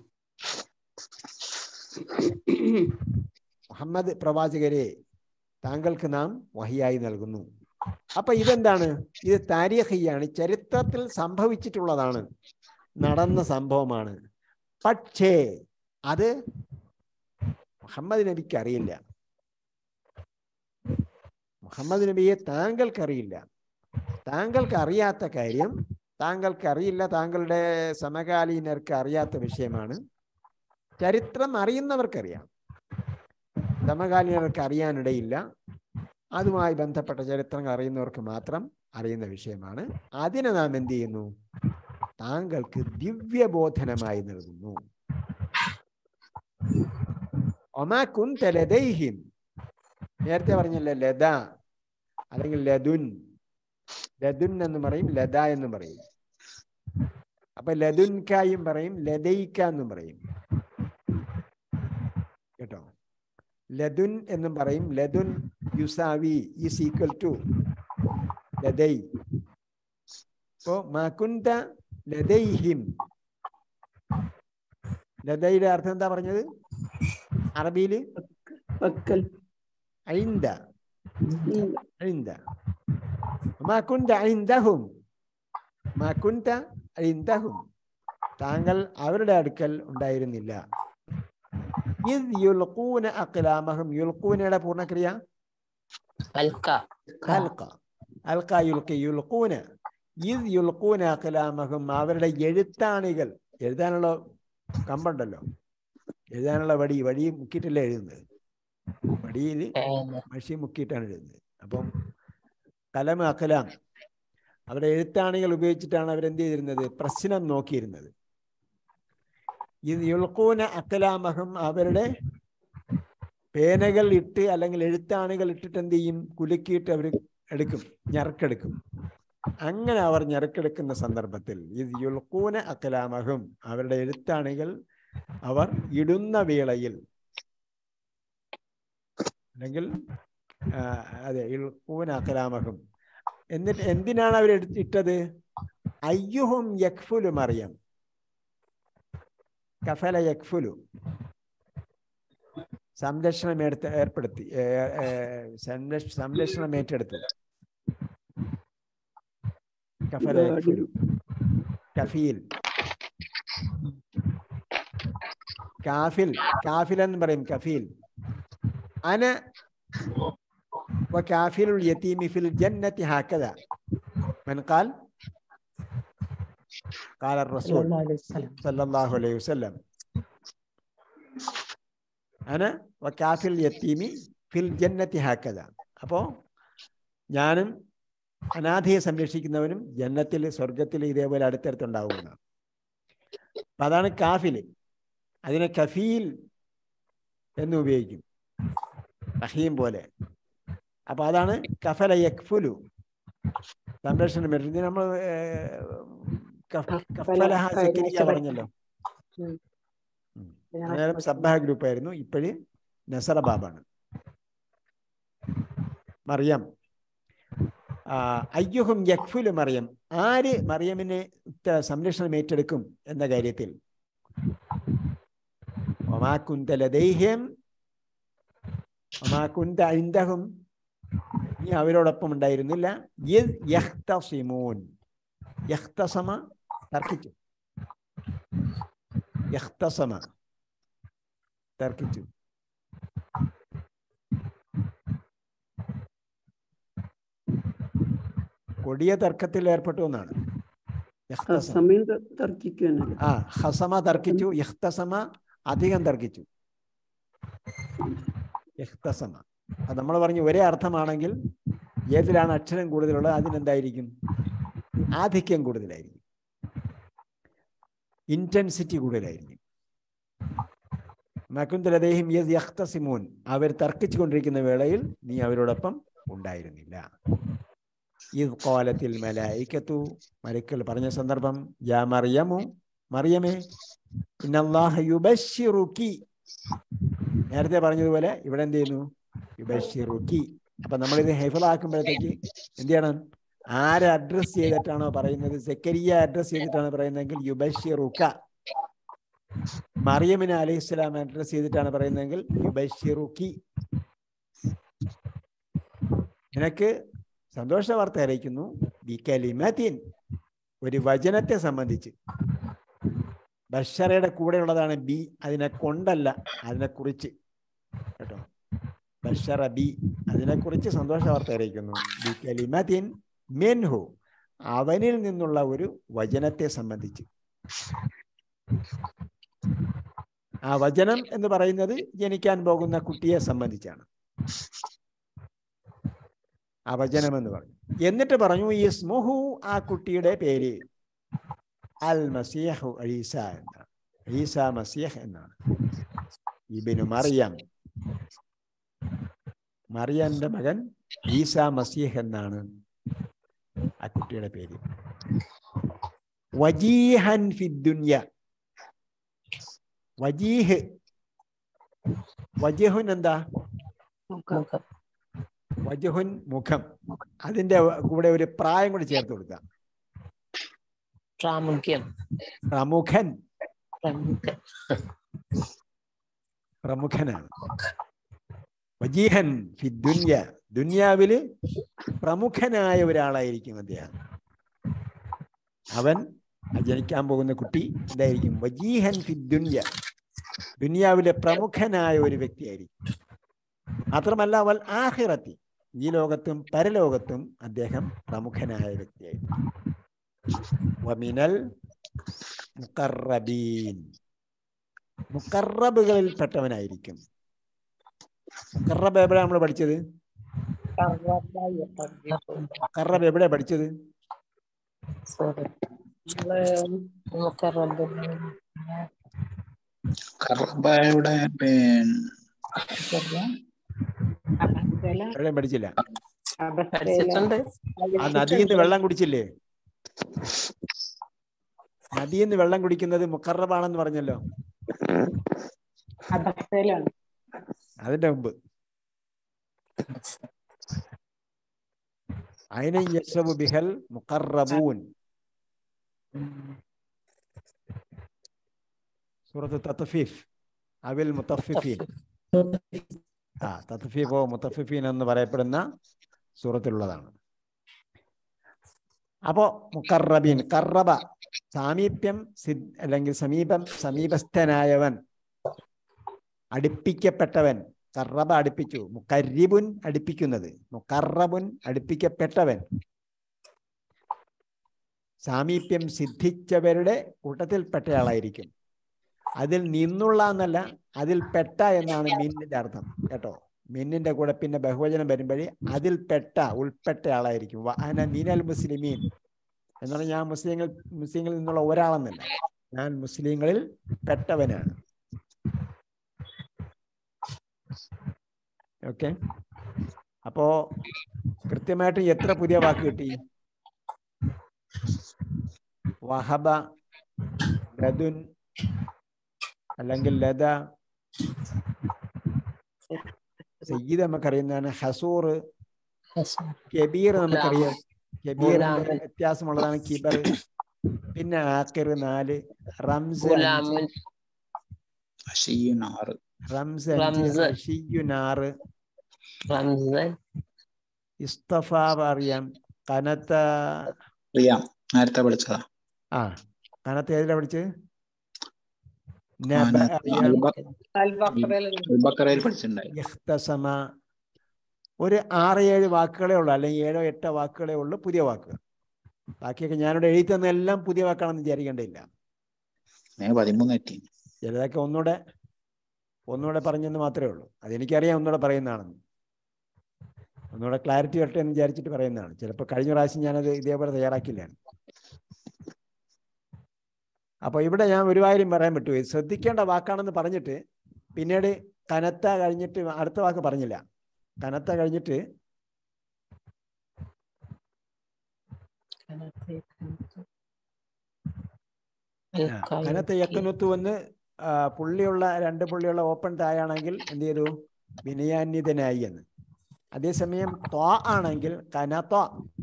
മുഹമ്മദ് പ്രവാചകരെ താങ്കൾക്ക് നാം വഹിയായി നൽകുന്നു അപ്പൊ ഇതെന്താണ് ഇത് താരീഖിയാണ് ചരിത്രത്തിൽ സംഭവിച്ചിട്ടുള്ളതാണ് നടന്ന സംഭവമാണ് പക്ഷേ അത് മുഹമ്മദ് നബിക്ക് അറിയില്ല മുഹമ്മദ് നബിയെ താങ്കൾക്കറിയില്ല താങ്കൾക്ക് അറിയാത്ത കാര്യം താങ്കൾക്ക് അറിയില്ല താങ്കളുടെ സമകാലീനർക്ക് അറിയാത്ത വിഷയമാണ് ചരിത്രം അറിയുന്നവർക്കറിയാം സമകാലീനർക്ക് അറിയാനിടയില്ല അതുമായി ബന്ധപ്പെട്ട ചരിത്രങ്ങൾ അറിയുന്നവർക്ക് മാത്രം അറിയുന്ന വിഷയമാണ് അതിനെ നാം എന്ത് ചെയ്യുന്നു താങ്കൾക്ക് ദിവ്യബോധനമായി നൽകുന്നു ഒമാ കുന്ത ലദൈഹിം നേരത്തെ പറഞ്ഞല്ലേ ലത അല്ലെങ്കിൽ ലതുൻ ലതുൻ എന്ന് പറയും ലത എന്ന് പറയും അപ്പൊ ലതുൻകായും പറയും ലദൈക്ക എന്നും പറയും കേട്ടോ ലതുൻ എന്നും പറയും ലതുൻ യുസാവി ഈസ് ഈക്വൽ ടു ലദൈ ഇപ്പോ മാക്കുന്ത ലദൈഹിം ലദയുടെ അർത്ഥം എന്താ പറഞ്ഞത് അറബിയിൽ പക്കൽ ഐന്ദ ഐന്ദ മാക്കുന്ത ഐന്ദഹും മാക്കുന്ത ഐന്ദഹും താങ്കൾ അവരുടെ അടുക്കൽ ഉണ്ടായിരുന്നില്ല ഇദ് യുൽഖൂന അഖ്ലാമഹും യുൽഖൂനയുടെ പൂർണ്ണക്രിയ അൽക്ക അൽക്ക അൽക്ക യുൽക്കി യുൽഖൂന ഇദ് യുൽഖൂന അഖ്ലാമഹും അവരുടെ എഴുത്താണികൾ എഴുതാനുള്ള കമ്പുണ്ടല്ലോ എഴുതാനുള്ള വടി വടി മുക്കിയിട്ടല്ലേ എഴുതുന്നത് വടിയിൽ പേന മഷി മുക്കിയിട്ടാണ് എഴുതുന്നത് അപ്പം കലം അഖലാം അവരുടെ എഴുത്താണികൾ ഉപയോഗിച്ചിട്ടാണ് അവരെന്ത് ചെയ്തിരുന്നത് പ്രശ്നം നോക്കിയിരുന്നത് ഇത് യുൾക്കൂന അക്കലാമഹം അവരുടെ പേനകൾ ഇട്ട് അല്ലെങ്കിൽ എഴുത്താണികൾ ഇട്ടിട്ട് എന്ത് ചെയ്യും കുലുക്കിയിട്ട് അവർ എടുക്കും ഞറക്കെടുക്കും അങ്ങനെ അവർ ഞറക്കെടുക്കുന്ന സന്ദർഭത്തിൽ ഇത് യുൾക്കൂന അക്കലാമഹം അവരുടെ എഴുത്താണികൾ അവർ ഇടുന്ന വേളയിൽ അല്ലെങ്കിൽ ആ, അതെ യുൾക്കൂന അക്കലാമഹം എന്നിട്ട് എന്തിനാണ് അവർ ഇട്ടത് അയ്യുഹും യക്ഫുലു മറിയം കഫല യക്ഫുലു സംരക്ഷണം എടുത്ത് ഏർപ്പെടുത്തി ഏ, ഏ, സംരക്ഷ- സംരക്ഷണം ഏറ്റെടുത്തു കഫല യക്ഫുലു കഫീൽ കാഫിൽ കാഫിൽ എന്ന് പറയും കഫീൽ അന وكافل اليتيم في الجنة هكذا من قال قال الرسول സല്ലല്ലാഹു അലൈഹി വസല്ലം صلى الله عليه وسلم أنا وكافل اليتيم ഫിൽ ജന്നത്തി ഹാക്കത അപ്പോ ഞാനും അനാഥയെ സംരക്ഷിക്കുന്നവനും ജന്നത്തിൽ സ്വർഗത്തിൽ ഇതേപോലെ അടുത്തടുത്തുണ്ടാവുമെന്നാണ് അപ്പൊ അതാണ് കാഫിൽ അതിനെ കഫീൽ എന്ന് ഉപയോഗിക്കും റഹീം പോലെ അപ്പൊ അതാണ് കഫല യക്ഫുലു സംരക്ഷണം വരും ഇത് നമ്മൾ കഫലഹ സക്കരിയ പറഞ്ഞല്ലോ ഉം. ഉം. അന്നേരം സബ്ബഹ ഗ്രൂപ്പ് ആയിരുന്നു ഇപ്പോഴ് നസറ ബാബാണ് മറിയം ആ, അയ്യുഹും യക്ഫുലു മറിയം ആര് മറിയമിനെ ത- സംരക്ഷണം ഏറ്റെടുക്കും എന്ന കാര്യത്തിൽ ഒമാ കുന്ത ലദൈഹ്യം ഒമാ കുന്ത ഇൻദഹും നീ അവരോടൊപ്പം ഉണ്ടായിരുന്നില്ല ഇദ് യഖ്തസിമൂൻ യഖ്തസമ തർക്കിച്ചു യഖ്തസമ തർക്കിച്ചു കൊടിയ തർക്കത്തിൽ ഏർപ്പെട്ടു എന്നാണ് യഖ്തസമ. സമയം തർക്കിക്കാനല്ലേ ആ ഹസമ തർക്കിച്ചു യഖ്തസമ അധികം തർക്കിച്ചു യഖ്തസമ അത് നമ്മൾ പറഞ്ഞു ഒരേ അർത്ഥമാണെങ്കിൽ ഏതിലാണ് അക്ഷരം കൂടുതലുള്ളത് അതിനെന്തായിരിക്കും ആധിക്യം കൂടുതലായിരിക്കും ഇന്റൻസിറ്റി കൂടുതലായിരിക്കും മക്കുന്തലദേഹിം യദ് യഖ്തസിമൂൻ അവർ തർക്കിച്ചു കൊണ്ടിരിക്കുന്ന വേളയിൽ നീ അവരോടൊപ്പം ഉണ്ടായിരുന്നില്ല ഇത് കോലത്തിൽ മലായിക്കത്തു മലക്കൾ പറഞ്ഞ സന്ദർഭം യാ മറിയമു മറിയമേ ഇന്നല്ലാഹ യുബശ്ശിറുക്കി നേരത്തെ പറഞ്ഞതുപോലെ ഇവിടെ എന്ത് ചെയ്യുന്നു യുബശ്ശിറുക്കി അപ്പൊ നമ്മളിത് ഹെഫിളാക്കുമ്പോഴത്തേക്ക് എന്ത് ചെയ്യണം ആരെ അഡ്രസ് ചെയ്തിട്ടാണോ പറയുന്നത് സെക്കരിയ അഡ്രസ് ചെയ്തിട്ടാണ് പറയുന്നതെങ്കിൽ യുബശ്ശിറുക്ക മറിയമിനെ അലൈഹി സ്വലാം അഡ്രസ് ചെയ്തിട്ടാണ് പറയുന്നതെങ്കിൽ യുബശ്ശിറുക്കി നിനക്ക് സന്തോഷ വാർത്ത അറിയിക്കുന്നു ബി കലിമത്തിൻ ഒരു വചനത്തെ സംബന്ധിച്ച് ബഷറയുടെ കൂടെയുള്ളതാണ് ബി അതിനെ കൊണ്ടല്ല അതിനെ കുറിച്ച് കേട്ടോ ബഷറ ബി അതിനെക്കുറിച്ച് സന്തോഷ വാർത്ത അറിയിക്കുന്നു ബി കലിമത്തിൻ മെൻഹു അവനിൽ നിന്നുള്ള ഒരു വചനത്തെ സംബന്ധിച്ച് ആ വചനം എന്ന് പറയുന്നത് ജനിക്കാൻ പോകുന്ന കുട്ടിയെ സംബന്ധിച്ചാണ് ആ വചനം എന്ന് പറഞ്ഞു എന്നിട്ട് പറഞ്ഞു ഇസ്മുഹു ആ കുട്ടിയുടെ പേര് അൽ മസീഹു ഈസ എന്നാണ് ഈസ മസീഹ് എന്നാണ് ഇബിനു മറിയം മറിയന്റെ മകൻ ഈസ മസീഹ് എന്നാണ് ആ കുട്ടിയുടെ പേര് വജീഹൻ ഫിദ്ദുന്യ വജീഹ് വജീഹുൻ എന്താ മുഖം വജുഹുൻ മുഖം അതിന്റെ കൂടെ ഒരു പ്രായം കൂടി ചേർത്ത് കൊടുക്കാം പ്രാമുഖ്യം പ്രമുഖൻ പ്രമുഖ പ്രമുഖനാണ് വജീഹൻ ഫി ദുന്യ ദുന്യാവില് പ്രമുഖനായ ഒരാളായിരിക്കും അദ്ദേഹം അവൻ ആ ജനിക്കാൻ പോകുന്ന കുട്ടി എന്തായിരിക്കും വജീഹൻ ഫി ദുന്യ ദുനിയാവിലെ പ്രമുഖനായ ഒരു വ്യക്തിയായിരിക്കും മാത്രമല്ല അവൽ ആഹിറത്തി ഈ ലോകത്തും പരലോകത്തും അദ്ദേഹം പ്രമുഖനായ വ്യക്തിയായിരിക്കും വമിനൽ മുക്കറബീൻ മുക്കറബുകളിൽ പെട്ടവനായിരിക്കും മുക്കറബ് എവിടെ നമ്മൾ പഠിച്ചത് മുക്കറബ് എവിടെ പഠിച്ചത് സോറി മുഖറബ് കർബയുടെ എവിടെയും പഠിച്ചില്ല പഠിച്ചിട്ടുണ്ട് ആ നദിയിൽ നിന്ന് വെള്ളം കുടിച്ചില്ലേ നദിയിൽ നിന്ന് വെള്ളം കുടിക്കുന്നത് മുക്കറബാണെന്ന് പറഞ്ഞല്ലോ അബദ്ധയിലാണ് അതിന്റെ മുമ്പ് അയിന യശ്രബു ബിഹൽ മുഖറബൂൻ സൂറത്ത് തത്ഫീഫ് അവിൽ മുത്തഫിഫീൻ ആ തത്ഫീഫോ മുത്തഫിഫീൻ എന്ന് പറയപ്പെടുന്ന സൂറത്തിലുള്ളതാണ് അപ്പോ മുക്കറബീൻ കറബ സാമീപ്യം സിദ് അല്ലെങ്കിൽ സമീപം സമീപസ്ഥനായവൻ അടുപ്പിക്കപ്പെട്ടവൻ കറബ അടുപ്പിച്ചു മുക്കരിബുൻ അടുപ്പിക്കുന്നത് മുക്കറബുൻ അടുപ്പിക്കപ്പെട്ടവൻ സാമീപ്യം സിദ്ധിച്ചവരുടെ കൂട്ടത്തിൽപ്പെട്ടയാളായിരിക്കും അതിൽ നിന്നുള്ള എന്നല്ല അതിൽ പെട്ട എന്നാണ് മീനിന്റെ അർത്ഥം കേട്ടോ മിന്നിന്റെ കൂടെ പിന്നെ ബഹുവചനം വരുമ്പോഴേ അതിൽപ്പെട്ട ഉൾപ്പെട്ട ആളായിരിക്കും വ അന മിനൽ മുസ്ലിമീൻ എന്ന് പറഞ്ഞാൽ ഞാൻ മുസ്ലിങ്ങൾ മുസ്ലിങ്ങളിൽ നിന്നുള്ള ഒരാളെന്നല്ല ഞാൻ മുസ്ലിങ്ങളിൽ പെട്ടവനാണ് ഓക്കെ അപ്പോ കൃത്യമായിട്ട് എത്ര പുതിയ വാക്ക് കിട്ടി വഹബ ലദുൻ അല്ലെങ്കിൽ ലത സയ്യിദ് നമുക്കറിയുന്നതാണ് ഹസൂർ കബീർ നമുക്കറിയാം കബീറിന്റെ ഗുലാമുൻ. വ്യത്യാസമുള്ളതാണ് കിബർ പിന്നെ ആക്കിർ നാല് റംസ് അഞ്ച്, ഗുലാമുൻ അഷിയും ആറ് റംസ് അഞ്ച്, റംസ്. അഷിയ്യുൻ ആറ് റംസൻ ഇസ്തഫ അറിയാം കനത്ത അറിയാം നേരത്തെ വിളിച്ചതാ ആ കനത്ത ഏതിലാ പഠിച്ചത് ആ, നബ നേരത്തെ അറിയാം അൽബ- അൽബക്കറയിൽ പഠിച്ചിട്ടുണ്ടായി ഇഖ്തസമ ഒരു ആറ് ഏഴ് വാക്കുകളേ ഉള്ളൂ അല്ലെങ്കിൽ ഏഴോ എട്ടോ വാക്കുകളേ ഉള്ളൂ പുതിയ വാക്കുകൾ ബാക്കിയൊക്കെ ഞാനിവിടെ എഴുതി തന്ന എല്ലാം പുതിയ വാക്കാണെന്ന് വിചാരിക്കേണ്ടതില്ല മേ പതിമൂന്ന് എത്തി ചിലതൊക്കെ ഒന്നുകൂടെ ഒന്നുകൂടെ പറഞ്ഞെന്ന് മാത്രമേ ഉള്ളൂ അതെനിക്കറിയാം ഒന്നുകൂടെ പറയുന്നതാണെന്ന് ഒന്നുകൂടെ ക്ലാരിറ്റി വരട്ടെ എന്ന് വിചാരിച്ചിട്ട് പറയുന്നതാണ് ചിലപ്പോൾ കഴിഞ്ഞ പ്രാവശ്യം ഞാനത് ഇതേപോലെ തയ്യാറാക്കില്ലാണ് അപ്പോൾ ഇവിടെ ഞാൻ ഒരു കാര്യം പറയാൻ പറ്റുമോ ഇത് ശ്രദ്ധിക്കേണ്ട വാക്കാണെന്ന് പറഞ്ഞിട്ട് പിന്നീട് കനത്ത കഴിഞ്ഞിട്ട് അടുത്ത വാക്ക് പറഞ്ഞില്ല കനത്ത കഴിഞ്ഞിട്ട് ആ, കനത്ത യക്കനുത്തു എന്ന് ആ, പുള്ളിയുള്ള രണ്ട് പുള്ളിയുള്ള ഓപ്പൺ തായാണെങ്കിൽ എന്ത് ചെയ്തു വിനയാന്വിതനായി എന്ന് അതേസമയം ത്വാ ആണെങ്കിൽ കനത്ത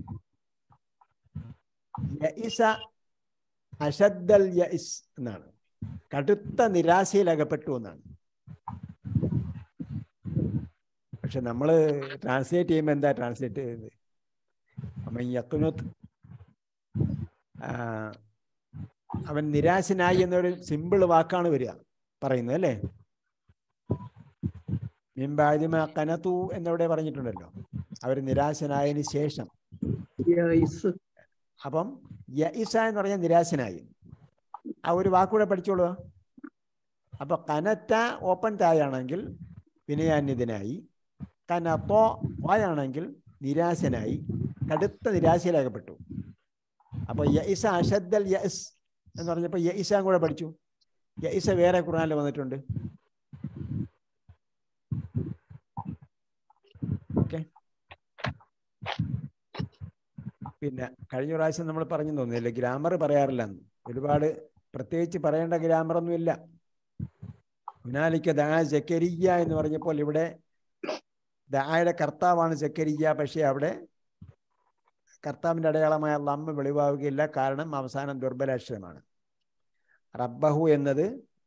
യഇസ അഷദ്ദൽ യഇസ് എന്നാണ് കടുത്ത നിരാശയിൽ അകപ്പെട്ടു എന്നാണ് പക്ഷെ നമ്മൾ ട്രാൻസ്ലേറ്റ് ചെയ്യുമ്പോൾ എന്താ ട്രാൻസ്ലേറ്റ് ചെയ്തത് അമ്മ യക്കുനുത്ത് അവൻ നിരാശനായി എന്നൊരു സിമ്പിൾ വാക്കാണ് വരിക പറയുന്നത് അല്ലേ മിമ്പാദിമ കനത്തു എന്നവിടെ പറഞ്ഞിട്ടുണ്ടല്ലോ അവർ നിരാശനായതിന് ശേഷം യൈസ് അപ്പം യഇസ എന്ന് പറഞ്ഞാൽ നിരാശനായി ആ ഒരു വാക്കൂടെ പഠിച്ചോളൂ അപ്പൊ കനത്ത ഓപ്പൺ തായാണെങ്കിൽ വിനയാന്യതനായി കനത്തോ വായാണെങ്കിൽ നിരാശനായി കടുത്ത നിരാശയിലാകപ്പെട്ടു അപ്പൊ യഇസ അഷദ്ദൽ യസ് എന്ന് പറഞ്ഞപ്പോ യഇസ കൂടെ പഠിച്ചു യഇസ വേറെ ഖുർആനിൽ വന്നിട്ടുണ്ട് ഓക്കെ പിന്നെ കഴിഞ്ഞ പ്രാവശ്യം നമ്മൾ പറഞ്ഞു തോന്നിയില്ലേ ഗ്രാമർ പറയാറില്ല എന്ന് ഒരുപാട് പ്രത്യേകിച്ച് പറയേണ്ട ഗ്രാമർ ഒന്നുമില്ല ഹുനാലിക്ക ദാ ജക്കരിയ എന്ന് പറഞ്ഞപ്പോൾ ഇവിടെ ദായുടെ കർത്താവാണ് ജക്കരിയ പക്ഷേ അവിടെ കർത്താവിന്റെ അടയാളമായ ലമ്മ വെളിവാവുകയില്ല കാരണം അവസാനം ദുർബലാക്ഷരമാണ് റബ്ബഹു എന്നത്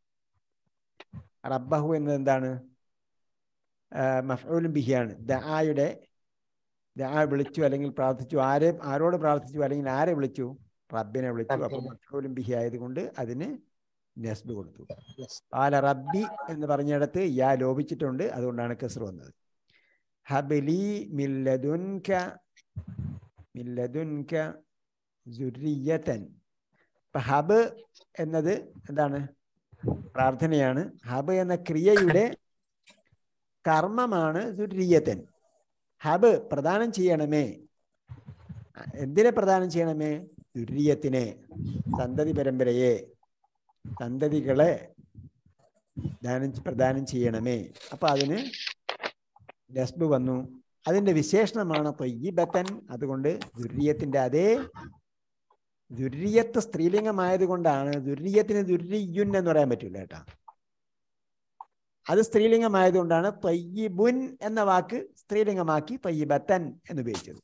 റബ്ബഹു എന്നത് എന്താണ് മഫൂലും ബിഹിയാണ് ദായുടെ ദാ വിളിച്ചു അല്ലെങ്കിൽ പ്രാർത്ഥിച്ചു ആരെ ആരോട് പ്രാർത്ഥിച്ചു അല്ലെങ്കിൽ ആരെ വിളിച്ചു റബ്ബിനെ വിളിച്ചു അപ്പൊ റബ്ബിനെ. മഫൂലും ബിഹി ആയതുകൊണ്ട് അതിന് നസ്ബ് കൊടുത്തു ആല റബ്ബി എന്ന് പറഞ്ഞിടത്ത് യാ ലോപിച്ചിട്ടുണ്ട് അതുകൊണ്ടാണ് കസർ വന്നത് ഹബലി മില്ലദുൻക മില്ലദുൻക സുരിയതൻ ഇപ്പൊ ഹബ് എന്നത് എന്താണ് പ്രാർത്ഥനയാണ് ഹബ് എന്ന ക്രിയയുടെ കർമ്മമാണ് സുരിയതൻ ഹബ് പ്രദാനം ചെയ്യണമേ എന്തിനെ പ്രദാനം ചെയ്യണമേ ദുര്യത്തിനെ സന്തതി പരമ്പരയെ സന്തതികളെ ദാനം പ്രദാനം ചെയ്യണമേ അപ്പൊ അതിന് നസ്ബ് വന്നു അതിന്റെ വിശേഷണമാണ് തൊയ്യിബത്തൻ അതുകൊണ്ട് ദുര്യത്തിന്റെ അതേ ദുര്യത്ത് സ്ത്രീലിംഗമായത് കൊണ്ടാണ് ദുര്യത്തിന് ദുര്യയുൻ എന്ന് പറയാൻ പറ്റൂല കേട്ടാ അത് സ്ത്രീലിംഗമായതുകൊണ്ടാണ് തൊയ്യിബുൻ എന്ന വാക്ക് സ്ത്രീലിംഗമാക്കി തൊയ്യിബത്തൻ എന്ന് ഉപയോഗിച്ചത്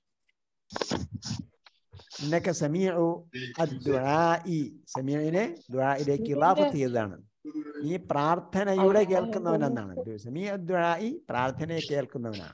ഇന്നൊക്കെ സമീഉ അദ്ദുആഇ സമീഇനെ ദുആയിലേക്ക് ഇളാഫത്ത് ചെയ്തതാണ് നീ പ്രാർത്ഥനയുടെ കേൾക്കുന്നവനെന്നാണ് സമീ അദ്ദുആഇ പ്രാർത്ഥനയെ കേൾക്കുന്നവനാണ്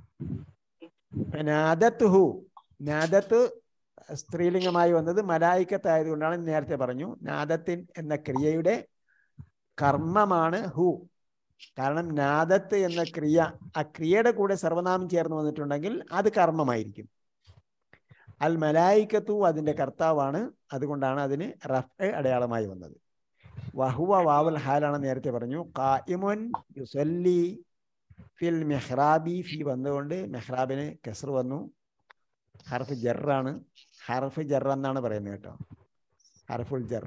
നാദത്തുഹു നാദത്ത് സ്ത്രീലിംഗമായി വന്നത് മലായിക്കത്തായതുകൊണ്ടാണ് നേരത്തെ പറഞ്ഞു നാദത്തിൻ എന്ന ക്രിയയുടെ കർമ്മമാണ് ഹു കാരണം നാദത്ത് എന്ന ക്രിയ ആ ക്രിയയുടെ കൂടെ സർവനാമം ചേർന്ന് വന്നിട്ടുണ്ടെങ്കിൽ അത് കർമ്മമായിരിക്കും അൽ മലായിക്കത്തു അതിന്റെ കർത്താവാണ് അതുകൊണ്ടാണ് അതിന് റഫ് അടയാളമായി വന്നത് വഹുവ വാവൽ ഹാലാണ് നേരത്തെ പറഞ്ഞു കായിമുൻ യുസല്ലി ഫിൽ മെഹ്റാബി ഫി വന്നുകൊണ്ട് മെഹ്റാബിന് കെസർ വന്നു ഹർഫ് ജറാണ് ഹർഫ് ജർ എന്നാണ് പറയുന്നത് കേട്ടോ ഹർഫുൽ ജർ